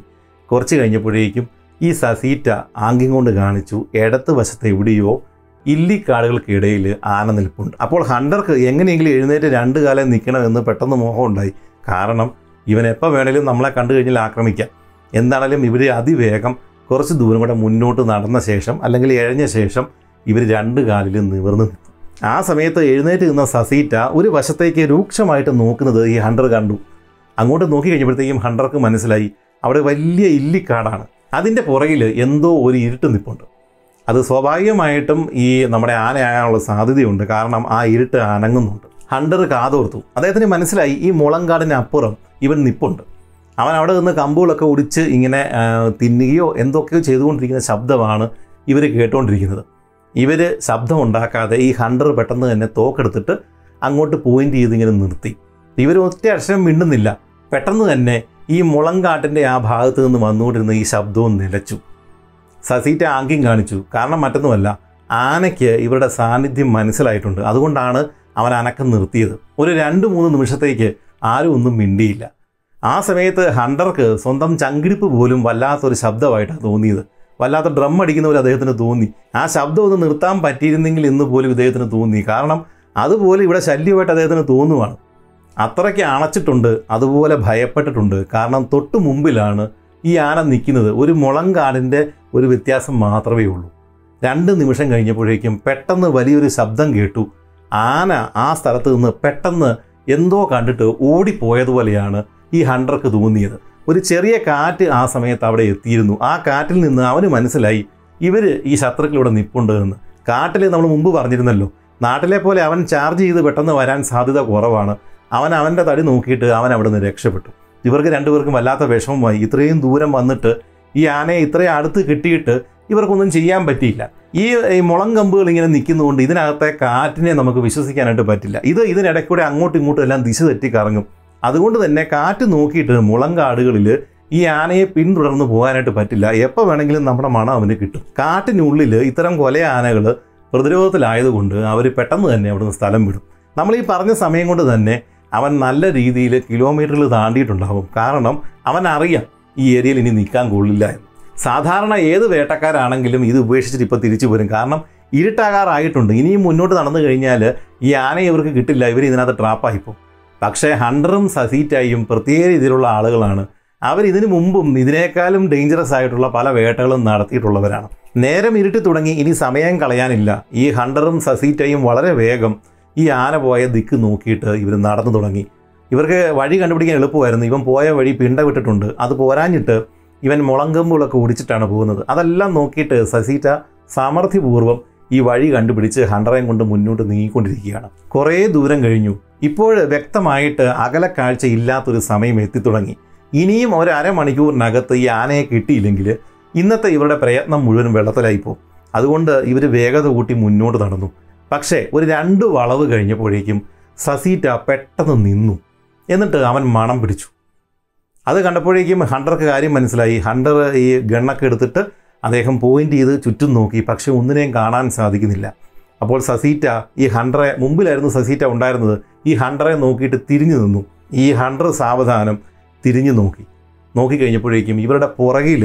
കുറച്ച് ഈ സസീറ്റ ആംഗ്യം കൊണ്ട് കാണിച്ചു ഇടത്ത് വശത്ത് എവിടെയോ ഇല്ലിക്കാടുകൾക്കിടയിൽ ആന നിൽപ്പുണ്ട് അപ്പോൾ ഹണ്ടർക്ക് എങ്ങനെയെങ്കിലും എഴുന്നേറ്റ് രണ്ട് കാലം നിൽക്കണമെന്ന് പെട്ടെന്ന് മോഹം ഉണ്ടായി കാരണം ഇവൻ എപ്പോൾ വേണേലും നമ്മളെ കണ്ടു കഴിഞ്ഞാൽ ആക്രമിക്കാം എന്താണേലും ഇവർ അതിവേഗം കുറച്ച് ദൂരം കൂടെ മുന്നോട്ട് നടന്ന ശേഷം അല്ലെങ്കിൽ എഴഞ്ഞ ശേഷം ഇവർ രണ്ട് കാലിൽ നിവർന്ന് നിന്നു ആ സമയത്ത് എഴുന്നേറ്റ് നിന്ന സസീറ്റ ഒരു വശത്തേക്ക് രൂക്ഷമായിട്ട് നോക്കുന്നത് ഈ ഹണ്ടർ കണ്ടു അങ്ങോട്ട് നോക്കി കഴിഞ്ഞപ്പോഴത്തേക്കും ഹണ്ടർക്ക് മനസ്സിലായി അവിടെ വലിയ ഇല്ലിക്കാടാണ് അതിൻ്റെ പുറകിൽ എന്തോ ഒരു ഇരുട്ട് നിപ്പുണ്ട് അത് സ്വാഭാവികമായിട്ടും ഈ നമ്മുടെ ആനയാകാനുള്ള സാധ്യതയുണ്ട് കാരണം ആ ഇരുട്ട് അനങ്ങുന്നുണ്ട് ഹണ്ടർ കാതോർത്തു അദ്ദേഹത്തിന് മനസ്സിലായി ഈ മുളങ്കാടിന് അപ്പുറം ഇവൻ നിപ്പുണ്ട് അവൻ അവിടെ നിന്ന് കമ്പുകളൊക്കെ ഒടിച്ച് ഇങ്ങനെ ആ, തിന്നുകയോ എന്തൊക്കെയോ ചെയ്തുകൊണ്ടിരിക്കുന്ന ശബ്ദമാണ് ഇവർ കേട്ടുകൊണ്ടിരിക്കുന്നത് ഇവർ ശബ്ദം ഉണ്ടാക്കാതെ ഈ ഹണ്ടർ പെട്ടെന്ന് തന്നെ തോക്കെടുത്തിട്ട് അങ്ങോട്ട് പോയിന്റ് ചെയ്ത് ഇങ്ങനെ നിർത്തി ഇവർ ഒറ്റ അക്ഷരം മിണ്ടുന്നില്ല പെട്ടെന്ന് തന്നെ ഈ മുളങ്കാട്ടിൻ്റെ ആ ഭാഗത്ത് നിന്ന് വന്നുകൊണ്ടിരുന്ന ഈ ശബ്ദവും നിലച്ചു സസീറ്റ ആംഗ്യം കാണിച്ചു കാരണം മറ്റൊന്നുമല്ല ആനയ്ക്ക് ഇവരുടെ സാന്നിധ്യം മനസ്സിലായിട്ടുണ്ട് അതുകൊണ്ടാണ് അവൻ അനക്കം നിർത്തിയത് ഒരു രണ്ട് മൂന്ന് നിമിഷത്തേക്ക് ആരും ഒന്നും മിണ്ടിയില്ല ആ സമയത്ത് ഹണ്ടർക്ക് സ്വന്തം ചങ്കിടിപ്പ് പോലും വല്ലാത്തൊരു ശബ്ദമായിട്ടാണ് തോന്നിയത് വല്ലാത്ത ഡ്രം അടിക്കുന്ന പോലെ അദ്ദേഹത്തിന് തോന്നി ആ ശബ്ദം ഒന്ന് നിർത്താൻ പറ്റിയിരുന്നെങ്കിൽ എന്ന് പോലും ഇദ്ദേഹത്തിന് തോന്നി കാരണം അതുപോലെ ഇവിടെ ശല്യമായിട്ട് അദ്ദേഹത്തിന് തോന്നുവാണ് അത്രയ്ക്ക് അണച്ചിട്ടുണ്ട് അതുപോലെ ഭയപ്പെട്ടിട്ടുണ്ട് കാരണം തൊട്ടു മുമ്പിലാണ് ഈ ആന നിൽക്കുന്നത് ഒരു മുളങ്കാടിൻ്റെ ഒരു വ്യത്യാസം മാത്രമേ ഉള്ളൂ രണ്ട് നിമിഷം കഴിഞ്ഞപ്പോഴേക്കും പെട്ടെന്ന് വലിയൊരു ശബ്ദം കേട്ടു ആന ആ സ്ഥലത്ത് നിന്ന് പെട്ടെന്ന് എന്തോ കണ്ടിട്ട് ഓടിപ്പോയതുപോലെയാണ് ഈ ഹണ്ടർക്ക് തോന്നിയത് ഒരു ചെറിയ കാറ്റ് ആ സമയത്ത് അവിടെ എത്തിയിരുന്നു ആ കാറ്റിൽ നിന്ന് അവന് മനസ്സിലായി ഇവർ ഈ ശത്രുക്കളിവിടെ നിപ്പുണ്ട് എന്ന് കാട്ടിൽ നമ്മൾ മുമ്പ് പറഞ്ഞിരുന്നല്ലോ നാട്ടിലെ പോലെ അവൻ ചാർജ് ചെയ്ത് പെട്ടെന്ന് വരാൻ സാധ്യത കുറവാണ് അവൻ അവൻ്റെ തടി നോക്കിയിട്ട് അവൻ അവിടെ നിന്ന് രക്ഷപ്പെട്ടു ഇവർക്ക് രണ്ടുപേർക്കും വല്ലാത്ത വിഷമമായി ഇത്രയും ദൂരം വന്നിട്ട് ഈ ആനയെ ഇത്രയും അടുത്ത് കിട്ടിയിട്ട് ഇവർക്കൊന്നും ചെയ്യാൻ പറ്റിയില്ല ഈ ഈ മുളം കമ്പുകൾ ഇങ്ങനെ നിൽക്കുന്നതുകൊണ്ട് ഇതിനകത്തെ കാറ്റിനെ നമുക്ക് വിശ്വസിക്കാനായിട്ട് പറ്റില്ല ഇത് ഇതിനിടയ്ക്കൂടെ അങ്ങോട്ടും ഇങ്ങോട്ടും എല്ലാം ദിശ തെറ്റി കറങ്ങും അതുകൊണ്ട് തന്നെ കാറ്റ് നോക്കിയിട്ട് മുളങ്കാടുകളിൽ ഈ ആനയെ പിന്തുടർന്ന് പോകാനായിട്ട് പറ്റില്ല എപ്പോൾ വേണമെങ്കിലും നമ്മുടെ മണം അവന് കിട്ടും കാട്ടിനുള്ളിൽ ഇത്തരം കൊല ആനകൾ പ്രതിരോധത്തിലായതുകൊണ്ട് അവർ പെട്ടെന്ന് തന്നെ അവിടുന്ന് സ്ഥലം വിടും നമ്മൾ ഈ പറഞ്ഞ സമയം കൊണ്ട് തന്നെ അവൻ നല്ല രീതിയിൽ കിലോമീറ്ററുകൾ താണ്ടിയിട്ടുണ്ടാവും കാരണം അവൻ അറിയാം ഈ ഏരിയയിൽ ഇനി നിൽക്കാൻ കൊള്ളില്ല എന്ന് സാധാരണ ഏത് വേട്ടക്കാരാണെങ്കിലും ഇത് ഉപേക്ഷിച്ചിട്ട് ഇപ്പോൾ തിരിച്ചു വരും കാരണം ഇരുട്ടാകാറായിട്ടുണ്ട് ഇനിയും മുന്നോട്ട് നടന്നു കഴിഞ്ഞാൽ ഈ ആനയെ ഇവർക്ക് കിട്ടില്ല ഇവർ ഇതിനകത്ത് ട്രാപ്പായിപ്പോൾ പക്ഷേ ഹണ്ടറും സസീറ്റായും പ്രത്യേക രീതിയിലുള്ള ആളുകളാണ് അവർ ഇതിനു മുമ്പും ഇതിനേക്കാളും ഡേഞ്ചറസ് ആയിട്ടുള്ള പല വേട്ടകളും നടത്തിയിട്ടുള്ളവരാണ് നേരം ഇരുട്ടി തുടങ്ങി ഇനി സമയം കളയാനില്ല ഈ ഹണ്ടറും സസീറ്റയും വളരെ വേഗം ഈ ആന പോയ ദിക്ക് നോക്കിയിട്ട് ഇവർ നടന്നു തുടങ്ങി ഇവർക്ക് വഴി കണ്ടുപിടിക്കാൻ എളുപ്പമായിരുന്നു ഇവൻ പോയ വഴി പിണ്ട വിട്ടിട്ടുണ്ട് അത് പോരാഞ്ഞിട്ട് ഇവൻ മുളങ്കമ്പുകളൊക്കെ ഓടിച്ചിട്ടാണ് പോകുന്നത് അതെല്ലാം നോക്കിയിട്ട് സസീറ്റ സാമർഥ്യപൂർവ്വം ഈ വഴി കണ്ടുപിടിച്ച് ഹണ്ടറേയും കൊണ്ട് മുന്നോട്ട് നീങ്ങിക്കൊണ്ടിരിക്കുകയാണ് കുറേ ദൂരം കഴിഞ്ഞു ഇപ്പോൾ വ്യക്തമായിട്ട് അകലക്കാഴ്ച ഇല്ലാത്തൊരു സമയം എത്തിത്തുടങ്ങി ഇനിയും ഒരു അരമണിക്കൂറിനകത്ത് ഈ ആനയെ കിട്ടിയില്ലെങ്കിൽ ഇന്നത്തെ ഇവരുടെ പ്രയത്നം മുഴുവൻ വെള്ളത്തിലായിപ്പോവും അതുകൊണ്ട് ഇവർ വേഗത കൂട്ടി മുന്നോട്ട് നടന്നു പക്ഷേ ഒരു രണ്ട് വളവ് കഴിഞ്ഞപ്പോഴേക്കും സസീറ്റ പെട്ടെന്ന് നിന്നു എന്നിട്ട് അവൻ മണം പിടിച്ചു അത് കണ്ടപ്പോഴേക്കും ഹണ്ടർക്ക് കാര്യം മനസ്സിലായി ഹണ്ടർ ഈ ഗണ്ണൊക്കെ എടുത്തിട്ട് അദ്ദേഹം പോയിന്റ് ചെയ്ത് ചുറ്റും നോക്കി പക്ഷെ ഒന്നിനെയും കാണാൻ സാധിക്കുന്നില്ല അപ്പോൾ സസീറ്റ ഈ ഹണ്ടറെ മുമ്പിലായിരുന്നു സസീറ്റ ഉണ്ടായിരുന്നത് ഈ ഹണ്ടറെ നോക്കിയിട്ട് തിരിഞ്ഞു നിന്നു ഈ ഹണ്ടർ സാവധാനം തിരിഞ്ഞു നോക്കി നോക്കിക്കഴിഞ്ഞപ്പോഴേക്കും ഇവരുടെ പുറകിൽ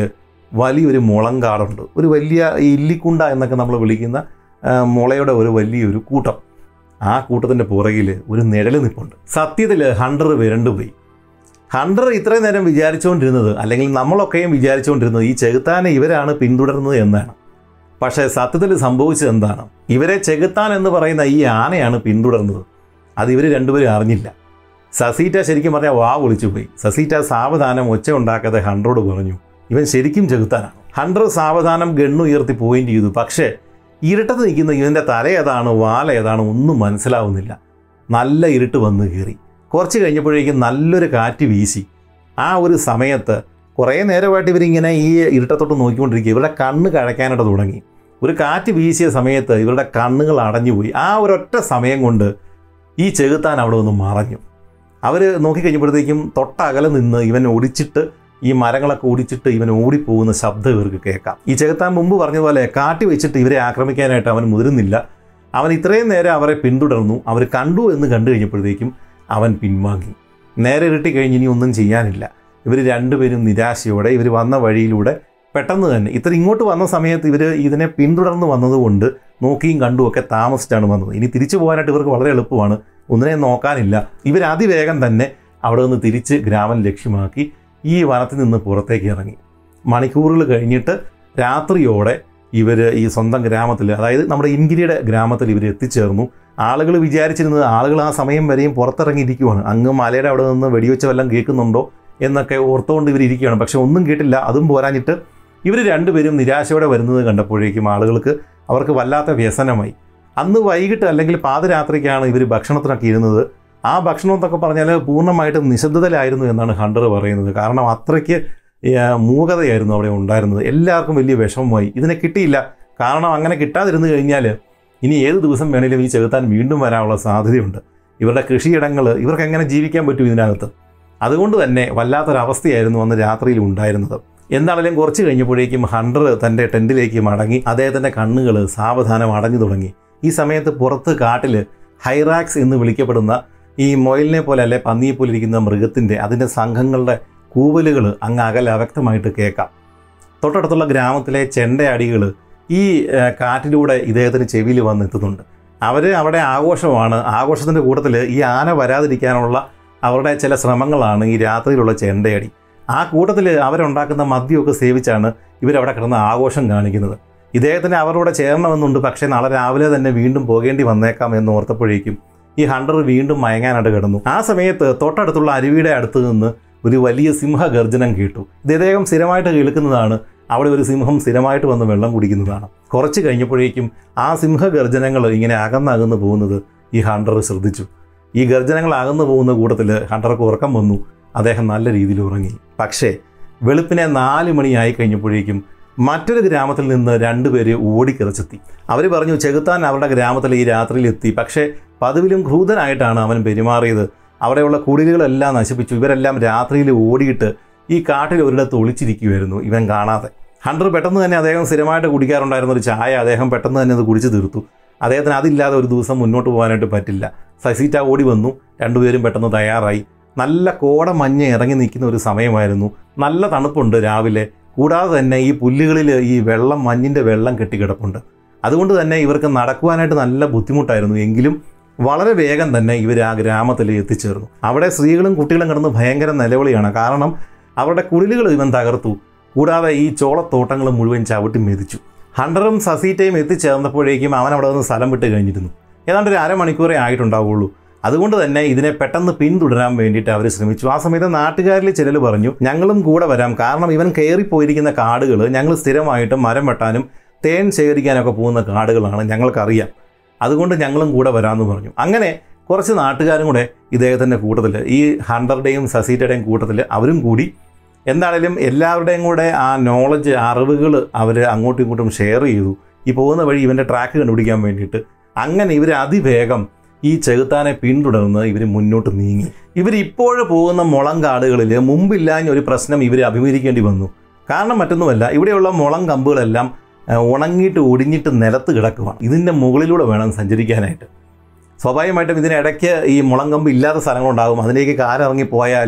വലിയൊരു മുളങ്കാടുണ്ട് ഒരു വലിയ ഈ ഇല്ലിക്കുണ്ട എന്നൊക്കെ നമ്മൾ വിളിക്കുന്ന ആ, മുളയുടെ ഒരു വലിയൊരു കൂട്ടം ആ കൂട്ടത്തിൻ്റെ പുറകിൽ ഒരു നിഴൽ നിൽപ്പുണ്ട് സത്യത്തിൽ ഹണ്ടർ വിരണ്ടുപോയി ഹണ്ടർ ഇത്രയും നേരം വിചാരിച്ചുകൊണ്ടിരുന്നത് അല്ലെങ്കിൽ നമ്മളൊക്കെയും വിചാരിച്ചുകൊണ്ടിരുന്നത് ഈ ചെകുത്താനെ ഇവരാണ് പിന്തുടരുന്നത് എന്നാണ് പക്ഷേ സത്യത്തിൽ സംഭവിച്ചത് എന്താണ് ഇവരെ ചെകുത്താൻ എന്ന് പറയുന്ന ഈ ആനയാണ് പിന്തുടർന്നത് അത് ഇവർ രണ്ടുപേരും അറിഞ്ഞില്ല സസീറ്റ ശരിക്കും പറഞ്ഞാൽ വാ വിളിച്ചു പോയി സസീറ്റ സാവധാനം ഒച്ച ഉണ്ടാക്കാതെ ഹണ്ടറോട് പറഞ്ഞു ഇവൻ ശരിക്കും ചെകുത്താനാണ് ഹണ്ടർ സാവധാനം ഗണ്ണു ഉയർത്തി പോയിന്റ് ചെയ്തു പക്ഷേ ഇരുട്ടത്ത് നിൽക്കുന്ന ഇവൻ്റെ തല ഏതാണ് വാല ഏതാണ് ഒന്നും മനസ്സിലാവുന്നില്ല നല്ല ഇരുട്ട് വന്ന് കയറി കുറച്ച് കഴിഞ്ഞപ്പോഴേക്കും നല്ലൊരു കാറ്റ് വീശി ആ ഒരു സമയത്ത് കുറേ നേരമായിട്ട് ഇവരിങ്ങനെ ഈ ഇരുട്ടത്തോട്ട് നോക്കിക്കൊണ്ടിരിക്കുക ഇവരുടെ കണ്ണ് കഴക്കാനായിട്ട് തുടങ്ങി ഒരു കാറ്റ് വീശിയ സമയത്ത് ഇവരുടെ കണ്ണുകൾ അടഞ്ഞുപോയി ആ ഒരൊറ്റ സമയം കൊണ്ട് ഈ ചെകുത്താൻ അവിടെ ഒന്ന് മറഞ്ഞു അവർ നോക്കിക്കഴിഞ്ഞപ്പോഴത്തേക്കും തൊട്ടകലെ നിന്ന് ഇവൻ ഓടിച്ചിട്ട് ഈ മരങ്ങളൊക്കെ ഓടിച്ചിട്ട് ഇവൻ ഓടിപ്പോകുന്ന ശബ്ദം ഇവർക്ക് കേൾക്കാം ഈ ചെകുത്താൻ മുമ്പ് പറഞ്ഞതുപോലെ കാട്ടി വെച്ചിട്ട് ഇവരെ ആക്രമിക്കാനായിട്ട് അവൻ മുതിരുന്നില്ല അവൻ ഇത്രയും നേരം അവരെ പിന്തുടർന്നു അവർ കണ്ടു എന്ന് കണ്ടു കഴിഞ്ഞപ്പോഴത്തേക്കും അവൻ പിൻവാങ്ങി നേരെ ഇരുട്ടി കഴിഞ്ഞ് ഇനി ഒന്നും ചെയ്യാനില്ല ഇവർ രണ്ടുപേരും നിരാശയോടെ ഇവർ വന്ന വഴിയിലൂടെ പെട്ടെന്ന് തന്നെ ഇത്ര ഇങ്ങോട്ട് വന്ന സമയത്ത് ഇവർ ഇതിനെ പിന്തുടർന്ന് വന്നതുകൊണ്ട് നോക്കിയും കണ്ടും ഒക്കെ താമസിച്ചാണ് വന്നത് ഇനി തിരിച്ചു പോകാനായിട്ട് ഇവർക്ക് വളരെ എളുപ്പമാണ് ഒന്നിനെ നോക്കാനില്ല ഇവർ അതിവേഗം തന്നെ അവിടെ നിന്ന് തിരിച്ച് ഗ്രാമം ലക്ഷ്യമാക്കി ഈ വനത്തിൽ നിന്ന് പുറത്തേക്ക് ഇറങ്ങി മണിക്കൂറുകൾ കഴിഞ്ഞിട്ട് രാത്രിയോടെ ഇവർ ഈ സ്വന്തം ഗ്രാമത്തിൽ അതായത് നമ്മുടെ ഇൻഗിരിയുടെ ഗ്രാമത്തിൽ ഇവർ എത്തിച്ചേർന്നു ആളുകൾ വിചാരിച്ചിരുന്നത് ആളുകൾ ആ സമയം വരെയും പുറത്തിറങ്ങിയിരിക്കുവാണ് അങ്ങ് മലയുടെ അവിടെ നിന്ന് വെടിവെച്ച വല്ലതും കേൾക്കുന്നുണ്ടോ എന്നൊക്കെ ഓർത്തുകൊണ്ട് ഇവർ ഇരിക്കുകയാണ് പക്ഷെ ഒന്നും കേട്ടില്ല അതും പോരാഞ്ഞിട്ട് ഇവർ രണ്ടുപേരും നിരാശയോടെ വരുന്നത് കണ്ടപ്പോഴേക്കും ആളുകൾക്ക് അവർക്ക് വല്ലാത്ത വ്യസനമായി അന്ന് വൈകിട്ട് അല്ലെങ്കിൽ പാതിരാത്രിക്കാണ് ഇവർ ഭക്ഷണത്തിനൊക്കെ ഇരുന്നത് ആ ഭക്ഷണം എന്നൊക്കെ പറഞ്ഞാൽ പൂർണ്ണമായിട്ടും നിശബ്ദതയിലായിരുന്നു എന്നാണ് ഹണ്ടർ പറയുന്നത് കാരണം അത്രയ്ക്ക് ഏ, മൂകതയായിരുന്നു അവിടെ ഉണ്ടായിരുന്നത് എല്ലാവർക്കും വലിയ വിഷമമായി ഇതിനെ കിട്ടിയില്ല കാരണം അങ്ങനെ കിട്ടാതിരുന്നു കഴിഞ്ഞാൽ ഇനി ഏത് ദിവസം വേണേലും ഈ ചെകുത്താൻ വീണ്ടും വരാനുള്ള സാധ്യതയുണ്ട് ഇവരുടെ കൃഷിയിടങ്ങൾ ഇവർക്ക് എങ്ങനെ ജീവിക്കാൻ പറ്റും ഇതിനകത്ത് അതുകൊണ്ട് തന്നെ വല്ലാത്തൊരവസ്ഥയായിരുന്നു അന്ന് രാത്രിയിൽ ഉണ്ടായിരുന്നത് എന്താണെങ്കിലും കുറച്ച് കഴിഞ്ഞപ്പോഴേക്കും ഹണ്ടർ തൻ്റെ ടെൻറ്റിലേക്ക് മടങ്ങി അദ്ദേഹത്തിൻ്റെ കണ്ണുകൾ സാവധാനം അടഞ്ഞു തുടങ്ങി ഈ സമയത്ത് പുറത്ത് കാട്ടിൽ ഹൈറാക്സ് എന്ന് വിളിക്കപ്പെടുന്ന ഈ മൊയിലിനെ പോലെ അല്ലെ പന്നിയെ പോലെ ഇരിക്കുന്ന മൃഗത്തിൻ്റെ അതിൻ്റെ സംഘങ്ങളുടെ കൂവലുകൾ അങ്ങ് അകലെ അവ്യക്തമായിട്ട് കേൾക്കാം തൊട്ടടുത്തുള്ള ഗ്രാമത്തിലെ ചെണ്ടയാടികൾ ഈ ആ, കാറ്റിലൂടെ ഇദ്ദേഹത്തിന് ചെവിയിൽ വന്ന് എത്തുന്നുണ്ട് അവർ അവിടെ ആഘോഷമാണ് ആഘോഷത്തിൻ്റെ കൂട്ടത്തിൽ ഈ ആന വരാതിരിക്കാനുള്ള അവരുടെ ചില ശ്രമങ്ങളാണ് ഈ രാത്രിയിലുള്ള ചെണ്ടയടി ആ കൂട്ടത്തിൽ അവരുണ്ടാക്കുന്ന മദ്യമൊക്കെ സേവിച്ചാണ് ഇവരവിടെ കിടന്ന് ആഘോഷം കാണിക്കുന്നത് ഇദ്ദേഹത്തിന് അവരോട് ചേരണമെന്നുണ്ട് പക്ഷേ നാളെ രാവിലെ തന്നെ വീണ്ടും പോകേണ്ടി വന്നേക്കാം എന്ന് ഓർത്തപ്പോഴേക്കും ഈ ഹണ്ടർ വീണ്ടും മയങ്ങാനായിട്ട് കിടന്നു ആ സമയത്ത് തൊട്ടടുത്തുള്ള അരുവിയുടെ അടുത്ത് നിന്ന് ഒരു വലിയ സിംഹഗർജനം കേട്ടു ഇത് ഇദ്ദേഹം സ്ഥിരമായിട്ട് കേൾക്കുന്നതാണ് അവിടെ ഒരു സിംഹം സ്ഥിരമായിട്ട് വന്ന് വെള്ളം കുടിക്കുന്നതാണ് കുറച്ച് കഴിഞ്ഞപ്പോഴേക്കും ആ സിംഹഗർജനങ്ങൾ ഇങ്ങനെ അകന്നകന്ന് പോകുന്നത് ഈ ഹണ്ടർ ശ്രദ്ധിച്ചു ഈ ഗർജനങ്ങൾ അകന്നു പോകുന്ന കൂട്ടത്തിൽ ഹണ്ടർക്ക് ഉറക്കം വന്നു അദ്ദേഹം നല്ല രീതിയിൽ ഉറങ്ങി പക്ഷേ വെളുപ്പിനെ നാല് മണിയായി കഴിഞ്ഞപ്പോഴേക്കും മറ്റൊരു ഗ്രാമത്തിൽ നിന്ന് രണ്ടുപേര് ഓടിക്കിറച്ചെത്തി അവർ പറഞ്ഞു ചെകുത്താൻ അവരുടെ ഗ്രാമത്തിൽ ഈ രാത്രിയിൽ എത്തി പക്ഷേ പതിവിലും ക്രൂതനായിട്ടാണ് അവൻ പെരുമാറിയത് അവിടെയുള്ള കുടിലുകളെല്ലാം നശിപ്പിച്ചു ഇവരെല്ലാം രാത്രിയിൽ ഓടിയിട്ട് ഈ കാട്ടിൽ ഒരിടത്ത് ഒളിച്ചിരിക്കുമായിരുന്നു ഇവൻ കാണാതെ ഹണ്ടർ പെട്ടെന്ന് തന്നെ അദ്ദേഹം സ്ഥിരമായിട്ട് കുടിക്കാറുണ്ടായിരുന്ന ഒരു ചായ അദ്ദേഹം പെട്ടെന്ന് തന്നെ അത് കുടിച്ചു തീർത്തു അദ്ദേഹത്തിന് അതില്ലാതെ ഒരു ദിവസം മുന്നോട്ട് പോകാനായിട്ട് പറ്റില്ല സസീറ്റ ഓടി വന്നു രണ്ടുപേരും പെട്ടെന്ന് തയ്യാറായി നല്ല കോട മഞ്ഞ് ഇറങ്ങി നിൽക്കുന്ന ഒരു സമയമായിരുന്നു നല്ല തണുപ്പുണ്ട് രാവിലെ കൂടാതെ തന്നെ ഈ പുല്ലുകളിൽ ഈ വെള്ളം മഞ്ഞിൻ്റെ വെള്ളം കെട്ടിക്കിടപ്പുണ്ട് അതുകൊണ്ട് തന്നെ ഇവർക്ക് നടക്കുവാനായിട്ട് നല്ല ബുദ്ധിമുട്ടായിരുന്നു എങ്കിലും വളരെ വേഗം തന്നെ ഇവർ ആ ഗ്രാമത്തിൽ എത്തിച്ചേർന്നു അവിടെ സ്ത്രീകളും കുട്ടികളും കിടന്ന് ഭയങ്കര നിലവിളിയാണ് കാരണം അവരുടെ കുടിലുകൾ ഇവൻ തകർത്തു കൂടാതെ ഈ ചോളത്തോട്ടങ്ങൾ മുഴുവൻ ചവിട്ടി മെതിച്ചു ഹണ്ടറും സസീറ്റയും എത്തിച്ചേർന്നപ്പോഴേക്കും അവൻ അവിടെ നിന്ന് സ്ഥലം വിട്ട് കഴിഞ്ഞിരുന്നു ഏതാണ്ട് ഒരു അരമണിക്കൂറേ ആയിട്ടുണ്ടാവുള്ളൂ അതുകൊണ്ട് തന്നെ ഇതിനെ പെട്ടെന്ന് പിന്തുടരാൻ വേണ്ടിയിട്ട് അവർ ശ്രമിച്ചു ആ സമയത്ത് നാട്ടുകാരിൽ ചിലർ പറഞ്ഞു ഞങ്ങളും കൂടെ വരാം കാരണം ഇവൻ കയറിപ്പോയിരിക്കുന്ന കാടുകൾ ഞങ്ങൾ സ്ഥിരമായിട്ട് മരം വെട്ടാനും തേൻ ശേഖരിക്കാനൊക്കെ പോകുന്ന കാടുകളാണ് ഞങ്ങൾക്കറിയാം അതുകൊണ്ട് ഞങ്ങളും കൂടെ വരാമെന്ന് പറഞ്ഞു അങ്ങനെ കുറച്ച് നാട്ടുകാരും കൂടെ ഇദ്ദേഹത്തിൻ്റെ കൂട്ടത്തിൽ ഈ ഹണ്ടറുടെയും സസീറ്റയുടെയും കൂട്ടത്തിൽ അവരും കൂടി എന്താണേലും എല്ലാവരുടെയും കൂടെ ആ നോളജ് അറിവുകൾ അവർ അങ്ങോട്ടും ഇങ്ങോട്ടും ഷെയർ ചെയ്തു ഈ പോകുന്ന വഴി ഇവൻ്റെ ട്രാക്ക് കണ്ടുപിടിക്കാൻ വേണ്ടിയിട്ട് അങ്ങനെ ഇവർ അതിവേഗം ഈ ചെകുത്താനെ പിന്തുടർന്ന് ഇവർ മുന്നോട്ട് നീങ്ങി ഇവർ ഇപ്പോഴും പോകുന്ന മുളം കാടുകളിൽ മുമ്പില്ലാഞ്ഞ ഒരു പ്രശ്നം ഇവർ അഭിമുഖീകരിക്കേണ്ടി വന്നു കാരണം മറ്റൊന്നുമല്ല ഇവിടെയുള്ള മുളം കമ്പുകളെല്ലാം ആ, ഉണങ്ങിയിട്ട് ഒടിഞ്ഞിട്ട് നിലത്ത് കിടക്കുവാണ് ഇതിൻ്റെ മുകളിലൂടെ വേണം സഞ്ചരിക്കാനായിട്ട് സ്വാഭാവികമായിട്ടും ഇതിനിടയ്ക്ക് ഈ മുളങ്കമ്പ് ഇല്ലാത്ത സ്ഥലങ്ങളുണ്ടാകും അതിലേക്ക് കാലിറങ്ങി പോയാൽ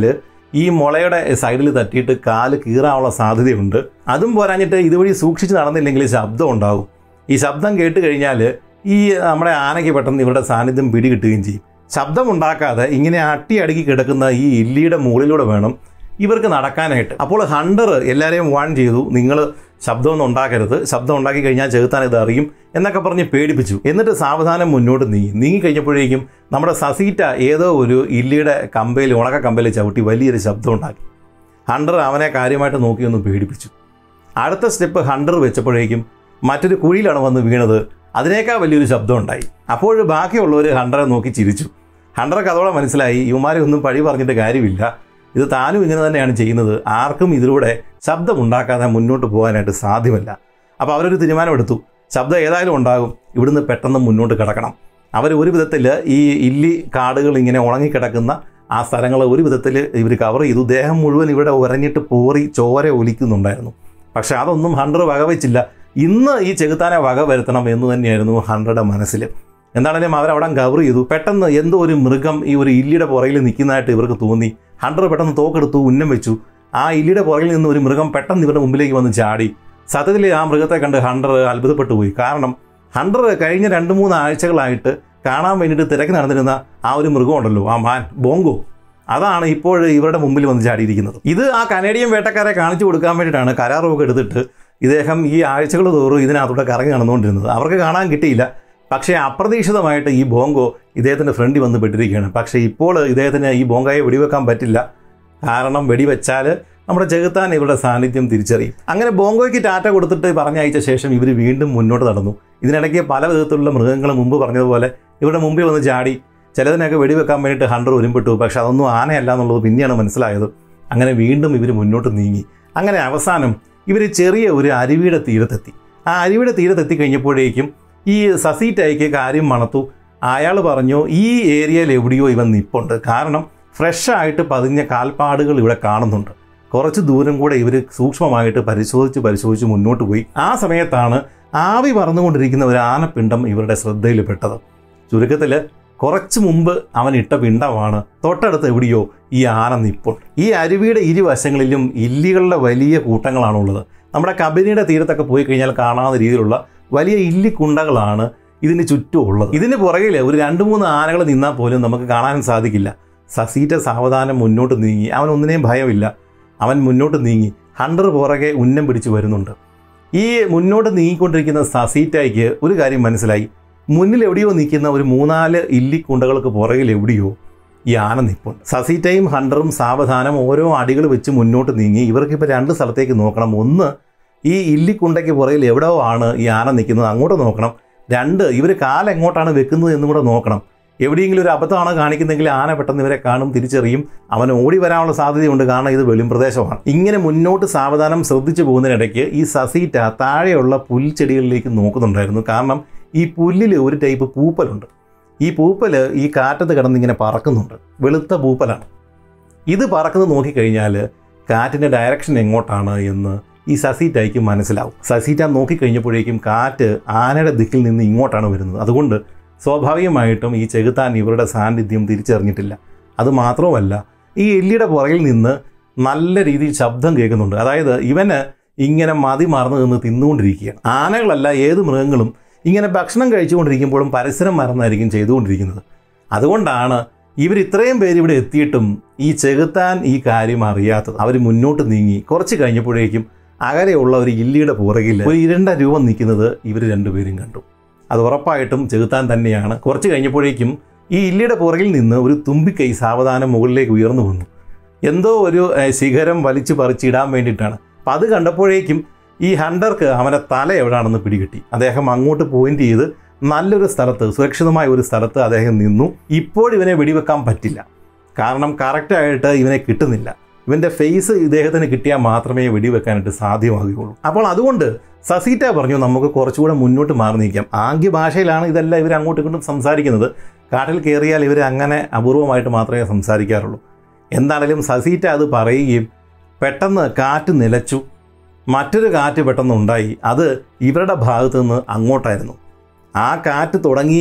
ഈ മുളയുടെ സൈഡിൽ തട്ടിയിട്ട് കാല് കീറാനുള്ള സാധ്യതയുണ്ട് അതും പോരാഞ്ഞിട്ട് ഇതുവഴി സൂക്ഷിച്ച് നടന്നില്ലെങ്കിൽ ശബ്ദം ഉണ്ടാകും ഈ ശബ്ദം കേട്ട് കഴിഞ്ഞാൽ ഈ നമ്മുടെ ആനയ്ക്ക് പെട്ടെന്ന് ഇവരുടെ സാന്നിധ്യം പിടികിട്ടുകയും ചെയ്യും ശബ്ദം ഉണ്ടാക്കാതെ ഇങ്ങനെ അട്ടി അടുക്കി കിടക്കുന്ന ഈ ഇല്ലിയുടെ മുകളിലൂടെ വേണം ഇവർക്ക് നടക്കാനായിട്ട് അപ്പോൾ ഹണ്ടർ എല്ലാവരെയും വാൺ ചെയ്തു നിങ്ങൾ ശബ്ദമൊന്നും ഉണ്ടാക്കരുത് ശബ്ദം ഉണ്ടാക്കി കഴിഞ്ഞാൽ ചെകുത്താൻ ഇത് അറിയും എന്നൊക്കെ പറഞ്ഞ് പേടിപ്പിച്ചു എന്നിട്ട് സാവധാനം മുന്നോട്ട് നീങ്ങി നീങ്ങി കഴിഞ്ഞപ്പോഴേക്കും നമ്മുടെ സസീറ്റ ഏതോ ഒരു ഇല്ലിയുടെ കമ്പയിൽ ഉണക്ക കമ്പയിൽ ചവിട്ടി വലിയൊരു ശബ്ദം ഉണ്ടാക്കി ഹണ്ടർ അവനെ കാര്യമായിട്ട് നോക്കി ഒന്ന് പേടിപ്പിച്ചു അടുത്ത സ്റ്റെപ്പ് ഹണ്ടർ വെച്ചപ്പോഴേക്കും മറ്റൊരു കുഴിയിലാണ് വന്ന് വീണത് അതിനേക്കാൾ വലിയൊരു ശബ്ദം ഉണ്ടായി അപ്പോൾ ബാക്കിയുള്ളവർ ഹണ്ടറെ നോക്കി ചിരിച്ചു ഹണ്ടർക്ക് അതോടെ മനസ്സിലായി ഇവന്മാരെ ഒന്നും പഴി പറഞ്ഞിട്ട് കാര്യമില്ല ഇത് താനും ഇങ്ങനെ തന്നെയാണ് ചെയ്യുന്നത് ആർക്കും ഇതിലൂടെ ശബ്ദം ഉണ്ടാക്കാതെ മുന്നോട്ട് പോകാനായിട്ട് സാധ്യമല്ല അപ്പോൾ അവരൊരു തീരുമാനമെടുത്തു ശബ്ദം ഏതായാലും ഉണ്ടാകും ഇവിടുന്ന് പെട്ടെന്ന് മുന്നോട്ട് കിടക്കണം അവർ ഒരു വിധത്തിൽ ഈ ഇല്ലി കാടുകൾ ഇങ്ങനെ ഉണങ്ങിക്കിടക്കുന്ന ആ സ്ഥലങ്ങൾ ഒരു വിധത്തിൽ ഇവർ കവർ ചെയ്തു ദേഹം മുഴുവൻ ഇവിടെ ഉരഞ്ഞിട്ട് പോറി ചോര ഒലിക്കുന്നുണ്ടായിരുന്നു പക്ഷെ അതൊന്നും ഹണ്ടർ വകവെച്ചില്ല ഇന്ന് ഈ ചെകുത്താനെ വക വരുത്തണം എന്ന് തന്നെയായിരുന്നു ഹണ്ടറുടെ മനസ്സിൽ എന്താണെങ്കിലും അവരവിടെ കവർ ചെയ്തു പെട്ടെന്ന് എന്തോ ഒരു മൃഗം ഈ ഒരു ഇല്ലിയുടെ പുറകിൽ നിൽക്കുന്നതായിട്ട് ഇവർക്ക് തോന്നി ഹണ്ടർ പെട്ടെന്ന് തോക്കെടുത്തു ഉന്നം വെച്ചു ആ ഇല്ലിയുടെ പുറകിൽ നിന്ന് ഒരു മൃഗം പെട്ടെന്ന് ഇവരുടെ മുമ്പിലേക്ക് വന്ന് ചാടി സത്യത്തിൽ ആ മൃഗത്തെ കണ്ട് ഹണ്ടർ അത്ഭുതപ്പെട്ടു പോയി കാരണം ഹണ്ടർ കഴിഞ്ഞ രണ്ട് മൂന്ന് ആഴ്ചകളായിട്ട് കാണാൻ വേണ്ടിയിട്ട് തിരക്ക് നടന്നിരുന്ന ആ ഒരു മൃഗം ഉണ്ടല്ലോ ആ മാൻ ബോങ്കോ അതാണ് ഇപ്പോൾ ഇവരുടെ മുമ്പിൽ വന്ന് ചാടിയിരിക്കുന്നത് ഇത് ആ കനേഡിയൻ വേട്ടക്കാരെ കാണിച്ചു കൊടുക്കാൻ വേണ്ടിയിട്ടാണ് കരാറൊക്കെ എടുത്തിട്ട് ഇദ്ദേഹം ഈ ആഴ്ചകൾ തോറും ഇതിനകത്തൂടെ കറങ്ങി നടന്നുകൊണ്ടിരുന്നത് അവർക്ക് കാണാൻ കിട്ടിയില്ല പക്ഷേ അപ്രതീക്ഷിതമായിട്ട് ഈ ബോങ്കോ ഇദ്ദേഹത്തിൻ്റെ ഫ്രണ്ടിൽ വന്ന് പെട്ടിരിക്കുകയാണ് പക്ഷേ ഇപ്പോൾ ഇദ്ദേഹത്തിന് ഈ ബോങ്കയെ വെടിവെക്കാൻ പറ്റില്ല കാരണം വെടിവെച്ചാൽ നമ്മുടെ ചെകുത്താൻ ഇവരുടെ സാന്നിധ്യം തിരിച്ചറിയും അങ്ങനെ ബോങ്കോയ്ക്ക് ടാറ്റ കൊടുത്തിട്ട് പറഞ്ഞയച്ച ശേഷം ഇവർ വീണ്ടും മുന്നോട്ട് നടന്നു ഇതിനിടയ്ക്ക് പല വിധത്തിലുള്ള മൃഗങ്ങൾ മുമ്പ് പറഞ്ഞതുപോലെ ഇവരുടെ മുമ്പിൽ വന്ന് ചാടി ചിലതിനൊക്കെ വെടിവെക്കാൻ വേണ്ടിയിട്ട് ഹണ്ടർ ഒരുമ്പെട്ടു പക്ഷെ അതൊന്നും ആനയല്ല എന്നുള്ളത് പിന്നെയാണ് മനസ്സിലായത് അങ്ങനെ വീണ്ടും ഇവർ മുന്നോട്ട് നീങ്ങി അങ്ങനെ അവസാനം ഇവർ ചെറിയ ഒരു അരുവിയുടെ തീരത്തെത്തി ആ അരുവിയുടെ തീരത്തെത്തി കഴിഞ്ഞപ്പോഴേക്കും ഈ സസീറ്റയ്ക്ക് കാര്യം മണത്തു അയാൾ പറഞ്ഞു ഈ ഏരിയയിൽ എവിടെയോ ഇവൻ നിപ്പുണ്ട് കാരണം ഫ്രഷ് ആയിട്ട് പതിഞ്ഞ കാൽപ്പാടുകൾ ഇവിടെ കാണുന്നുണ്ട് കുറച്ച് ദൂരം കൂടെ ഇവർ സൂക്ഷ്മമായിട്ട് പരിശോധിച്ച് പരിശോധിച്ച് മുന്നോട്ട് പോയി ആ സമയത്താണ് ആവി പറന്നുകൊണ്ടിരിക്കുന്ന ഒരു ആനപ്പിണ്ടം ഇവരുടെ ശ്രദ്ധയിൽപ്പെട്ടത് ചുരുക്കത്തിൽ കുറച്ച് മുമ്പ് അവൻ ഇട്ട പിണ്ടമാണ് തൊട്ടടുത്ത് എവിടെയോ ഈ ആന നിപ്പുണ്ട് ഈ അരുവിയുടെ ഇരുവശങ്ങളിലും ഇല്ലികളുടെ വലിയ കൂട്ടങ്ങളാണുള്ളത് നമ്മുടെ കബനിയുടെ തീരത്തൊക്കെ പോയി കഴിഞ്ഞാൽ കാണാവുന്ന രീതിയിലുള്ള വലിയ ഇല്ലിക്കുണ്ടകളാണ് ഇതിന് ചുറ്റും ഉള്ളത് ഇതിന് പുറകിൽ ഒരു രണ്ട് മൂന്ന് ആനകൾ നിന്നാൽ പോലും നമുക്ക് കാണാൻ സാധിക്കില്ല സസീറ്റ സാവധാനം മുന്നോട്ട് നീങ്ങി അവൻ ഒന്നിനെയും ഭയമില്ല അവൻ മുന്നോട്ട് നീങ്ങി ഹണ്ടർ പുറകെ ഉന്നം പിടിച്ചു വരുന്നുണ്ട് ഈ മുന്നോട്ട് നീങ്ങിക്കൊണ്ടിരിക്കുന്ന സസീറ്റയ്ക്ക് ഒരു കാര്യം മനസ്സിലായി മുന്നിൽ എവിടെയോ നിൽക്കുന്ന ഒരു മൂന്നാല് ഇല്ലിക്കുണ്ടകൾക്ക് പുറകിൽ എവിടെയോ ഈ ആന നിൽപ്പുണ്ട് സസീറ്റയും ഹണ്ടറും സാവധാനം ഓരോ അടികൾ വെച്ച് മുന്നോട്ട് നീങ്ങി ഇവർക്കിപ്പോൾ രണ്ട് സ്ഥലത്തേക്ക് നോക്കണം ഒന്ന് ഈ ഇല്ലിക്കുണ്ടയ്ക്ക് പുറകിൽ എവിടെയോ ആണ് ഈ ആന നിൽക്കുന്നത് അങ്ങോട്ട് നോക്കണം രണ്ട് ഇവർ കാലെങ്ങോട്ടാണ് വെക്കുന്നത് എന്നും കൂടെ നോക്കണം എവിടെയെങ്കിലും ഒരു അബദ്ധമാണ് കാണിക്കുന്നെങ്കിൽ ആന പെട്ടെന്ന് ഇവരെ കാണും തിരിച്ചറിയും അവൻ ഓടി വരാനുള്ള സാധ്യതയുണ്ട് കാരണം ഇത് വെളിം പ്രദേശമാണ് ഇങ്ങനെ മുന്നോട്ട് സാവധാനം ശ്രദ്ധിച്ചു പോകുന്നതിനിടയ്ക്ക് ഈ സസീറ്റ താഴെയുള്ള പുൽച്ചെടികളിലേക്ക് നോക്കുന്നുണ്ടായിരുന്നു കാരണം ഈ പുല്ലിൽ ഒരു ടൈപ്പ് പൂപ്പലുണ്ട് ഈ പൂപ്പൽ ഈ കാറ്റത്ത് കിടന്നിങ്ങനെ പറക്കുന്നുണ്ട് വെളുത്ത പൂപ്പലാണ് ഇത് പറക്കുന്നത് നോക്കിക്കഴിഞ്ഞാൽ കാറ്റിൻ്റെ ഡയറക്ഷൻ എങ്ങോട്ടാണ് എന്ന് ഈ സസീറ്റയ്ക്ക് മനസ്സിലാവും സസീറ്റ നോക്കിക്കഴിഞ്ഞപ്പോഴേക്കും കാറ്റ് ആനയുടെ ദിക്കിൽ നിന്ന് ഇങ്ങോട്ടാണ് വരുന്നത് അതുകൊണ്ട് സ്വാഭാവികമായിട്ടും ഈ ചെകുത്താൻ ഇവരുടെ സാന്നിധ്യം തിരിച്ചറിഞ്ഞിട്ടില്ല അതുമാത്രവുമല്ല ഈ എല്ലിയുടെ പുറകിൽ നിന്ന് നല്ല രീതിയിൽ ശബ്ദം കേൾക്കുന്നുണ്ട് അതായത് ഇവന് ഇങ്ങനെ മതി മറന്നു നിന്ന് തിന്നുകൊണ്ടിരിക്കുകയാണ് ആനകളല്ല ഏത് മൃഗങ്ങളും ഇങ്ങനെ ഭക്ഷണം കഴിച്ചുകൊണ്ടിരിക്കുമ്പോഴും പരസ്പരം മറന്നായിരിക്കും ചെയ്തുകൊണ്ടിരിക്കുന്നത് അതുകൊണ്ടാണ് ഇവർ ഇത്രയും പേര് ഇവിടെ എത്തിയിട്ടും ഈ ചെകുത്താൻ ഈ കാര്യം അറിയാത്തത് അവർ മുന്നോട്ട് നീങ്ങി കുറച്ച് കഴിഞ്ഞപ്പോഴേക്കും അകലെയുള്ള ഒരു ഇല്ലിയുടെ പുറകിൽ ഒരു ഇരണ്ട രൂപം നിൽക്കുന്നത് ഇവർ രണ്ടുപേരും കണ്ടു അത് ഉറപ്പായിട്ടും ചെകുത്താൻ തന്നെയാണ് കുറച്ച് കഴിഞ്ഞപ്പോഴേക്കും ഈ ഇല്ലിയുടെ പുറകിൽ നിന്ന് ഒരു തുമ്പിക്കൈ സാവധാനം മുകളിലേക്ക് ഉയർന്നു വന്നു എന്തോ ഒരു ഏഹ്, ശിഖരം വലിച്ചു പറിച്ചിടാൻ വേണ്ടിയിട്ടാണ് അപ്പം അത് കണ്ടപ്പോഴേക്കും ഈ ഹണ്ടർക്ക് അവൻ്റെ തല എവിടെയാണെന്ന് പിടികിട്ടി അദ്ദേഹം അങ്ങോട്ട് പോയിന്റ് ചെയ്ത് നല്ലൊരു സ്ഥലത്ത് സുരക്ഷിതമായ ഒരു സ്ഥലത്ത് അദ്ദേഹം നിന്നു ഇപ്പോൾ ഇവനെ വെടിവെക്കാൻ പറ്റില്ല കാരണം കറക്റ്റായിട്ട് ഇവനെ കിട്ടുന്നില്ല ഇവൻ്റെ ഫേസ് ഇദ്ദേഹത്തിന് കിട്ടിയാൽ മാത്രമേ വെടിവെക്കാനായിട്ട് സാധ്യമാകുകയുള്ളൂ അപ്പോൾ അതുകൊണ്ട് സസീറ്റ പറഞ്ഞു നമുക്ക് കുറച്ചുകൂടെ മുന്നോട്ട് മാറി നിൽക്കാം ആംഗ്യ ഭാഷയിലാണ് ഇതെല്ലാം ഇവർ അങ്ങോട്ടും ഇങ്ങോട്ടും സംസാരിക്കുന്നത് കാട്ടിൽ കയറിയാൽ ഇവർ അങ്ങനെ അപൂർവമായിട്ട് മാത്രമേ സംസാരിക്കാറുള്ളൂ എന്താണേലും സസീറ്റ അത് പറയുകയും പെട്ടെന്ന് കാറ്റ് നിലച്ചു മറ്റൊരു കാറ്റ് പെട്ടെന്ന് ഉണ്ടായി അത് ഇവരുടെ ഭാഗത്തു നിന്ന് അങ്ങോട്ടായിരുന്നു ആ കാറ്റ് തുടങ്ങുകയും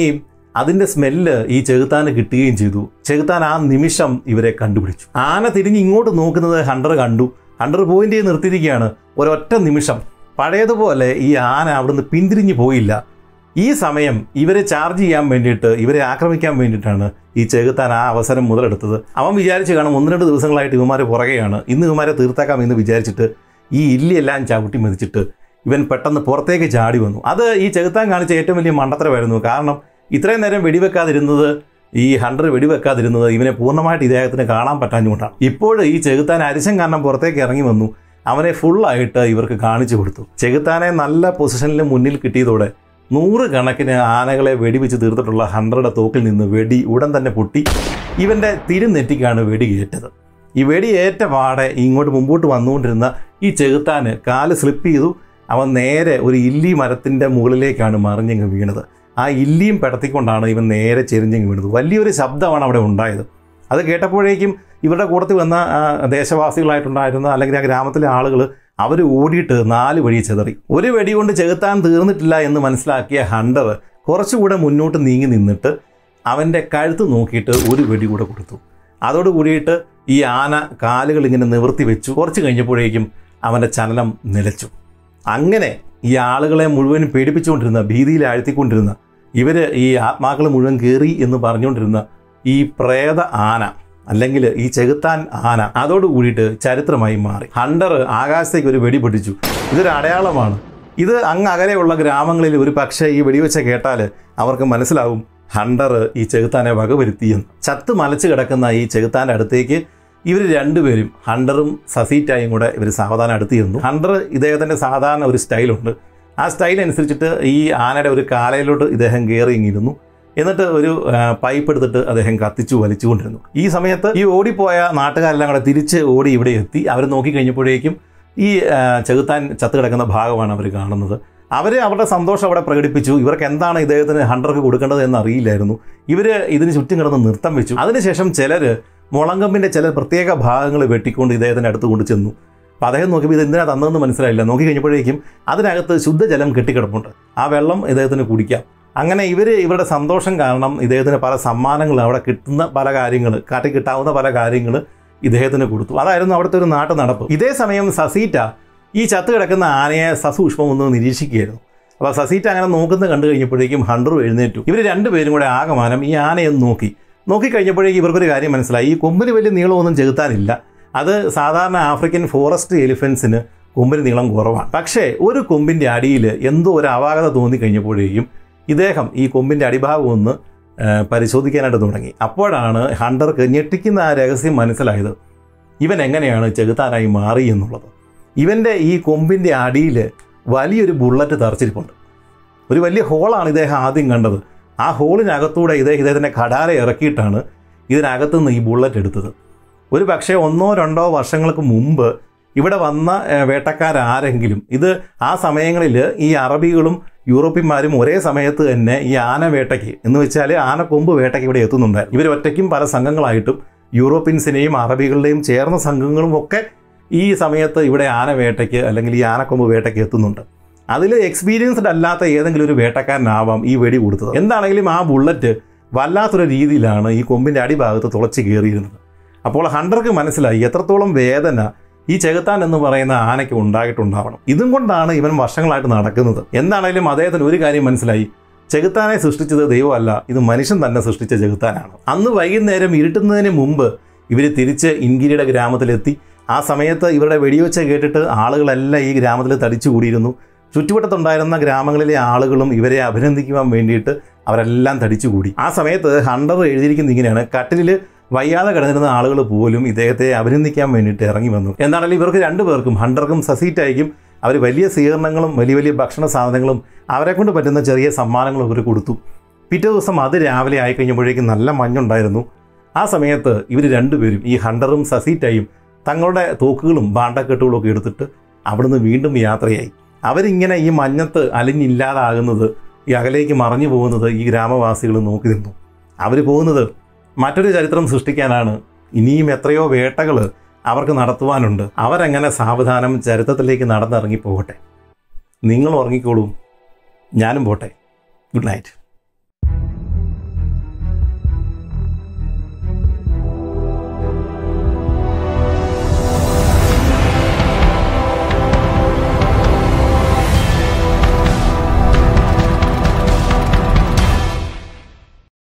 അതിൻ്റെ സ്മെല്ല് ഈ ചെകുത്താന് കിട്ടുകയും ചെയ്തു ചെകുത്താൻ ആ നിമിഷം ഇവരെ കണ്ടുപിടിച്ചു ആന തിരിഞ്ഞ് ഇങ്ങോട്ട് നോക്കുന്നത് ഹണ്ടർ കണ്ടു ഹണ്ടർ പോയിന്റ് ചെയ്ത് നിർത്തിയിരിക്കുകയാണ് ഒരൊറ്റ നിമിഷം പഴയതുപോലെ ഈ ആന അവിടുന്ന് പിന്തിരിഞ്ഞു പോയില്ല ഈ സമയം ഇവരെ ചാർജ് ചെയ്യാൻ വേണ്ടിയിട്ട് ഇവരെ ആക്രമിക്കാൻ വേണ്ടിയിട്ടാണ് ഈ ചെകുത്താൻ ആ അവസരം മുതലെടുത്തത് അവൻ വിചാരിച്ച് കാണും ഒന്ന് രണ്ട് ദിവസങ്ങളായിട്ട് ഇവന്മാർ പുറകെയാണ് ഇന്ന് ഇവന്മാരെ തീർത്താക്കാം എന്ന് വിചാരിച്ചിട്ട് ഈ ഇല്ലിയെല്ലാം ചവിട്ടി മെതിച്ചിട്ട് ഇവൻ പെട്ടെന്ന് പുറത്തേക്ക് ചാടി വന്നു അത് ഈ ചെകുത്താൻ കാണിച്ച ഏറ്റവും വലിയ മണ്ടത്തരമായിരുന്നു കാരണം ഇത്രയും നേരം വെടിവെക്കാതിരുന്നത് ഈ ഹണ്ടർ വെടിവെക്കാതിരുന്നത് ഇവനെ പൂർണ്ണമായിട്ട് ഇദ്ദേഹത്തിന് കാണാൻ പറ്റാഞ്ഞുകൊണ്ടാണ് ഇപ്പോൾ ഈ ചെകുത്താൻ അരിശം കാരണം പുറത്തേക്ക് ഇറങ്ങി വന്നു അവനെ ഫുള്ളായിട്ട് ഇവർക്ക് കാണിച്ചു കൊടുത്തു ചെകുത്താനെ നല്ല പൊസിഷനിൽ മുന്നിൽ കിട്ടിയതോടെ നൂറ് കണക്കിന് ആനകളെ വെടിവെച്ച് തീർത്തിട്ടുള്ള ഹണ്ടറുടെ തോക്കിൽ നിന്ന് വെടി ഉടൻ തന്നെ പൊട്ടി ഇവൻ്റെ തിരുനെറ്റിക്കാണ് വെടി ഏറ്റത് ഈ വെടി ഏറ്റ പാടെ ഇങ്ങോട്ട് മുമ്പോട്ട് വന്നുകൊണ്ടിരുന്ന ഈ ചെകുത്താന് കാല് സ്ലിപ്പ് ചെയ്തു അവൻ നേരെ ഒരു ഇല്ലി മരത്തിൻ്റെ മുകളിലേക്കാണ് മറിഞ്ഞങ്ങ് വീണത് ആ ഇല്ലിയും പെടത്തിക്കൊണ്ടാണ് ഇവൻ നേരെ ചെരിഞ്ഞങ്ങ് വീണത് വലിയൊരു ശബ്ദമാണ് അവിടെ ഉണ്ടായത് അത് കേട്ടപ്പോഴേക്കും ഇവരുടെ കൂട്ടത്തിൽ വന്ന ആ, ദേശവാസികളായിട്ടുണ്ടായിരുന്ന അല്ലെങ്കിൽ ആ ഗ്രാമത്തിലെ ആളുകൾ അവർ ഓടിയിട്ട് നാല് വഴി ചെതറി ഒരു വെടി കൊണ്ട് ചെകുത്താൻ തീർന്നിട്ടില്ല എന്ന് മനസ്സിലാക്കിയ ഹണ്ടർ കുറച്ചുകൂടെ മുന്നോട്ട് നീങ്ങി നിന്നിട്ട് അവൻ്റെ കഴുത്ത് നോക്കിയിട്ട് ഒരു വെടി കൂടെ കൊടുത്തു അതോട് കൂടിയിട്ട് ഈ ആന കാലുകൾ ഇങ്ങനെ നിവർത്തി വെച്ചു കുറച്ച് കഴിഞ്ഞപ്പോഴേക്കും അവൻ്റെ ചലനം നിലച്ചു അങ്ങനെ ഈ ആളുകളെ മുഴുവൻ പേടിപ്പിച്ചുകൊണ്ടിരുന്ന ഭീതിയിൽ ആഴ്ത്തിക്കൊണ്ടിരുന്ന ഇവർ ഈ ആത്മാക്കൾ മുഴുവൻ കയറി എന്ന് പറഞ്ഞുകൊണ്ടിരുന്ന ഈ പ്രേത ആന അല്ലെങ്കിൽ ഈ ചെകുത്താൻ ആന അതോട് കൂടിയിട്ട് ചരിത്രമായി മാറി ഹണ്ടർ ആകാശത്തേക്ക് ഒരു വെടി പൊട്ടിച്ചു ഇതൊരു അടയാളമാണ് ഇത് അങ്ങ് അകലെയുള്ള ഗ്രാമങ്ങളിൽ ഒരു പക്ഷേ ഈ വെടിവെച്ച കേട്ടാൽ അവർക്ക് മനസ്സിലാവും ഹണ്ടർ ഈ ചെകുത്താനെ വകവരുത്തിയെന്ന് ചത്ത് മലച്ച് കിടക്കുന്ന ഈ ചെകുത്താൻ്റെ അടുത്തേക്ക് ഇവർ രണ്ടുപേരും ഹണ്ടറും സസീറ്റായും കൂടെ ഇവർ സാവധാനം അടുത്ത് ചെന്നു ഹണ്ടർ ഇദ്ദേഹത്തിൻ്റെ സാധാരണ ഒരു സ്റ്റൈലുണ്ട് ആ സ്റ്റൈൽ അനുസരിച്ചിട്ട് ഈ ആനയുടെ ഒരു കാലയിലോട്ട് ഇദ്ദേഹം കയറി ഇങ്ങിരുന്നു എന്നിട്ട് ഒരു ആ, പൈപ്പ് എടുത്തിട്ട് അദ്ദേഹം കത്തിച്ചു വലിച്ചുകൊണ്ടിരുന്നു ഈ സമയത്ത് ഈ ഓടിപ്പോയ നാട്ടുകാരെല്ലാം കൂടെ തിരിച്ച് ഓടി ഇവിടെ എത്തി അവർ നോക്കിക്കഴിഞ്ഞപ്പോഴേക്കും ഈ ആ, ചെകുത്താൻ ചത്ത് കിടക്കുന്ന ഭാഗമാണ് അവർ കാണുന്നത് അവർ അവരുടെ സന്തോഷം അവിടെ പ്രകടിപ്പിച്ചു ഇവർക്ക് എന്താണ് ഇദ്ദേഹത്തിന് ഹണ്ടർക്ക് കൊടുക്കേണ്ടത് എന്ന് അറിയില്ലായിരുന്നു ഇവർ ഇതിന് ചുറ്റും കിടന്ന് നൃത്തം വെച്ചു അതിനുശേഷം ചിലർ മുളങ്കമ്പിൻ്റെ ചില പ്രത്യേക ഭാഗങ്ങൾ വെട്ടിക്കൊണ്ട് ഇദ്ദേഹത്തിൻ്റെ അടുത്ത് കൊണ്ട് ചെന്നു അപ്പോൾ അദ്ദേഹം നോക്കിയപ്പോൾ ഇത് എന്തിനാ തന്നതെന്ന് മനസ്സിലായില്ല നോക്കി കഴിഞ്ഞപ്പോഴേക്കും അതിനകത്ത് ശുദ്ധജലം കെട്ടിക്കിടപ്പുണ്ട് ആ വെള്ളം ഇദ്ദേഹത്തിന് കുടിക്കാം അങ്ങനെ ഇവർ ഇവരുടെ സന്തോഷം കാരണം ഇദ്ദേഹത്തിന് പല സമ്മാനങ്ങൾ അവിടെ കിട്ടുന്ന പല കാര്യങ്ങൾ കാട്ടി കിട്ടാവുന്ന പല കാര്യങ്ങൾ ഇദ്ദേഹത്തിന് കൊടുത്തു അതായിരുന്നു അവിടുത്തെ ഒരു നാട്ടു നടപ്പ് ഇതേ സമയം സസീറ്റ ഈ ചത്ത് കിടക്കുന്ന ആനയെ സസൂക്ഷ്മം ഒന്ന് നിരീക്ഷിക്കുകയായിരുന്നു അപ്പോൾ സസീറ്റ അങ്ങനെ നോക്കുന്നത് കണ്ടു കഴിഞ്ഞപ്പോഴേക്കും ഹണ്ടറും എഴുന്നേറ്റു ഇവർ രണ്ടുപേരും കൂടെ ആകമാനം ഈ ആനയൊന്ന് നോക്കി നോക്കിക്കഴിഞ്ഞപ്പോഴേക്കും ഇവർക്കൊരു കാര്യം മനസ്സിലായി ഈ കൊമ്പിന് വലിയ നീളമൊന്നും ചെകുത്താനില്ല അത് സാധാരണ ആഫ്രിക്കൻ ഫോറസ്റ്റ് എലിഫൻസിന് കൊമ്പിന് നീളം കുറവാണ് പക്ഷേ ഒരു കൊമ്പിൻ്റെ അടിയിൽ എന്തോ ഒരു അപാകത തോന്നിക്കഴിഞ്ഞപ്പോഴേക്കും ഇദ്ദേഹം ഈ കൊമ്പിൻ്റെ അടിഭാഗം ഒന്ന് ആ, പരിശോധിക്കാനായിട്ട് തുടങ്ങി അപ്പോഴാണ് ഹണ്ടർക്ക് ഞെട്ടിക്കുന്ന ആ രഹസ്യം മനസ്സിലായത് ഇവൻ എങ്ങനെയാണ് ചെകുത്താനായി മാറി എന്നുള്ളത് ഇവൻ്റെ ഈ കൊമ്പിൻ്റെ അടിയിൽ വലിയൊരു ബുള്ളറ്റ് തറച്ചിരിപ്പുണ്ട് ഒരു വലിയ ഹോളാണ് ഇദ്ദേഹം ആദ്യം കണ്ടത് ആ ഹോളിനകത്തൂടെ ഇദ്ദേഹം ഇദ്ദേഹത്തിൻ്റെ കടാര ഇറക്കിയിട്ടാണ് ഇതിനകത്തുനിന്ന് ഈ ബുള്ളറ്റ് എടുത്തത് ഒരു പക്ഷേ ഒന്നോ രണ്ടോ വർഷങ്ങൾക്ക് മുമ്പ് ഇവിടെ വന്ന ഏഹ്, വേട്ടക്കാരാരെങ്കിലും ഇത് ആ സമയങ്ങളിൽ ഈ അറബികളും യൂറോപ്യന്മാരും ഒരേ സമയത്ത് തന്നെ ഈ ആന വേട്ടയ്ക്ക് എന്ന് വെച്ചാൽ ആനക്കൊമ്പ് വേട്ടയ്ക്ക് ഇവിടെ എത്തുന്നുണ്ടായിരുന്നു ഇവർ ഒറ്റയ്ക്കും പല സംഘങ്ങളായിട്ടും യൂറോപ്യൻസിനെയും അറബികളുടെയും ചേർന്ന സംഘങ്ങളും ഒക്കെ ഈ സമയത്ത് ഇവിടെ ആന വേട്ടയ്ക്ക് അല്ലെങ്കിൽ ഈ ആനക്കൊമ്പ് വേട്ടയ്ക്ക് എത്തുന്നുണ്ട് അതിൽ എക്സ്പീരിയൻസ്ഡ് അല്ലാത്ത ഏതെങ്കിലും ഒരു വേട്ടക്കാരനാവാം ഈ വെടി കൊടുത്തത് എന്താണെങ്കിലും ആ ബുള്ളറ്റ് വല്ലാത്തൊരു രീതിയിലാണ് ഈ കൊമ്പിൻ്റെ അടിഭാഗത്ത് തുളച്ച് കയറിയിരുന്നത് അപ്പോൾ ഹണ്ടർക്ക് മനസ്സിലായി എത്രത്തോളം വേദന ഈ ചെകുത്താൻ എന്ന് പറയുന്ന ആനയ്ക്ക് ഉണ്ടായിട്ടുണ്ടാവണം ഇതും കൊണ്ടാണ് ഇവൻ വർഷങ്ങളായിട്ട് നടക്കുന്നത് എന്താണെങ്കിലും അദ്ദേഹത്തിന് ഒരു കാര്യം മനസ്സിലായി ചെകുത്താനെ സൃഷ്ടിച്ചത് ദൈവമല്ല ഇത് മനുഷ്യൻ തന്നെ സൃഷ്ടിച്ച ചെകുത്താനാണ് അന്ന് വൈകുന്നേരം ഇരുട്ടുന്നതിന് മുമ്പ് ഇവർ തിരിച്ച് ഇൻഗിരിയുടെ ഗ്രാമത്തിലെത്തി ആ സമയത്ത് ഇവരുടെ വെടിവെച്ച കേട്ടിട്ട് ആളുകളെല്ലാം ഈ ഗ്രാമത്തിൽ തടിച്ചു കൂടിയിരുന്നു ചുറ്റുവട്ടത്തുണ്ടായിരുന്ന ഗ്രാമങ്ങളിലെ ആളുകളും ഇവരെ അഭിനന്ദിക്കുവാൻ വേണ്ടിയിട്ട് അവരെല്ലാം തടിച്ചുകൂടി ആ സമയത്ത് ഹണ്ടർ എഴുതിയിരിക്കുന്നത് ഇങ്ങനെയാണ് കട്ടിലിൽ വയ്യാതെ കിടന്നിരുന്ന ആളുകൾ പോലും ഇദ്ദേഹത്തെ അഭിനന്ദിക്കാൻ വേണ്ടിയിട്ട് ഇറങ്ങി വന്നു എന്താണെങ്കിലും ഇവർക്ക് രണ്ടുപേർക്കും ഹണ്ടർക്കും സസീറ്റായിക്കും അവർ വലിയ സ്വീകരണങ്ങളും വലിയ വലിയ ഭക്ഷണ സാധനങ്ങളും അവരെ കൊണ്ട് പറ്റുന്ന ചെറിയ സമ്മാനങ്ങളും ഇവർ കൊടുത്തു പിറ്റേ ദിവസം അത് രാവിലെ ആയി കഴിഞ്ഞപ്പോഴേക്കും നല്ല മഞ്ഞുണ്ടായിരുന്നു ആ സമയത്ത് ഇവർ രണ്ടുപേരും ഈ ഹണ്ടറും സസീറ്റായും തങ്ങളുടെ തോക്കുകളും ബാണ്ടക്കെട്ടുകളും ഒക്കെ എടുത്തിട്ട് അവിടുന്ന് വീണ്ടും യാത്രയായി അവരിങ്ങനെ ഈ മഞ്ഞത്ത് അലിഞ്ഞില്ലാതാകുന്നത് ഈ അകലേക്ക് മറഞ്ഞു പോകുന്നത് ഈ ഗ്രാമവാസികൾ നോക്കി നിന്നു അവർ പോകുന്നത് മറ്റൊരു ചരിത്രം സൃഷ്ടിക്കാനാണ് ഇനിയും എത്രയോ വേട്ടകൾ അവർക്ക് നടത്തുവാനുണ്ട് അവരങ്ങനെ സാവധാനം ചരിത്രത്തിലേക്ക് നടന്നിറങ്ങി പോകട്ടെ നിങ്ങൾ ഉറങ്ങിക്കോളൂ ഞാനും പോട്ടെ ഗുഡ് നൈറ്റ്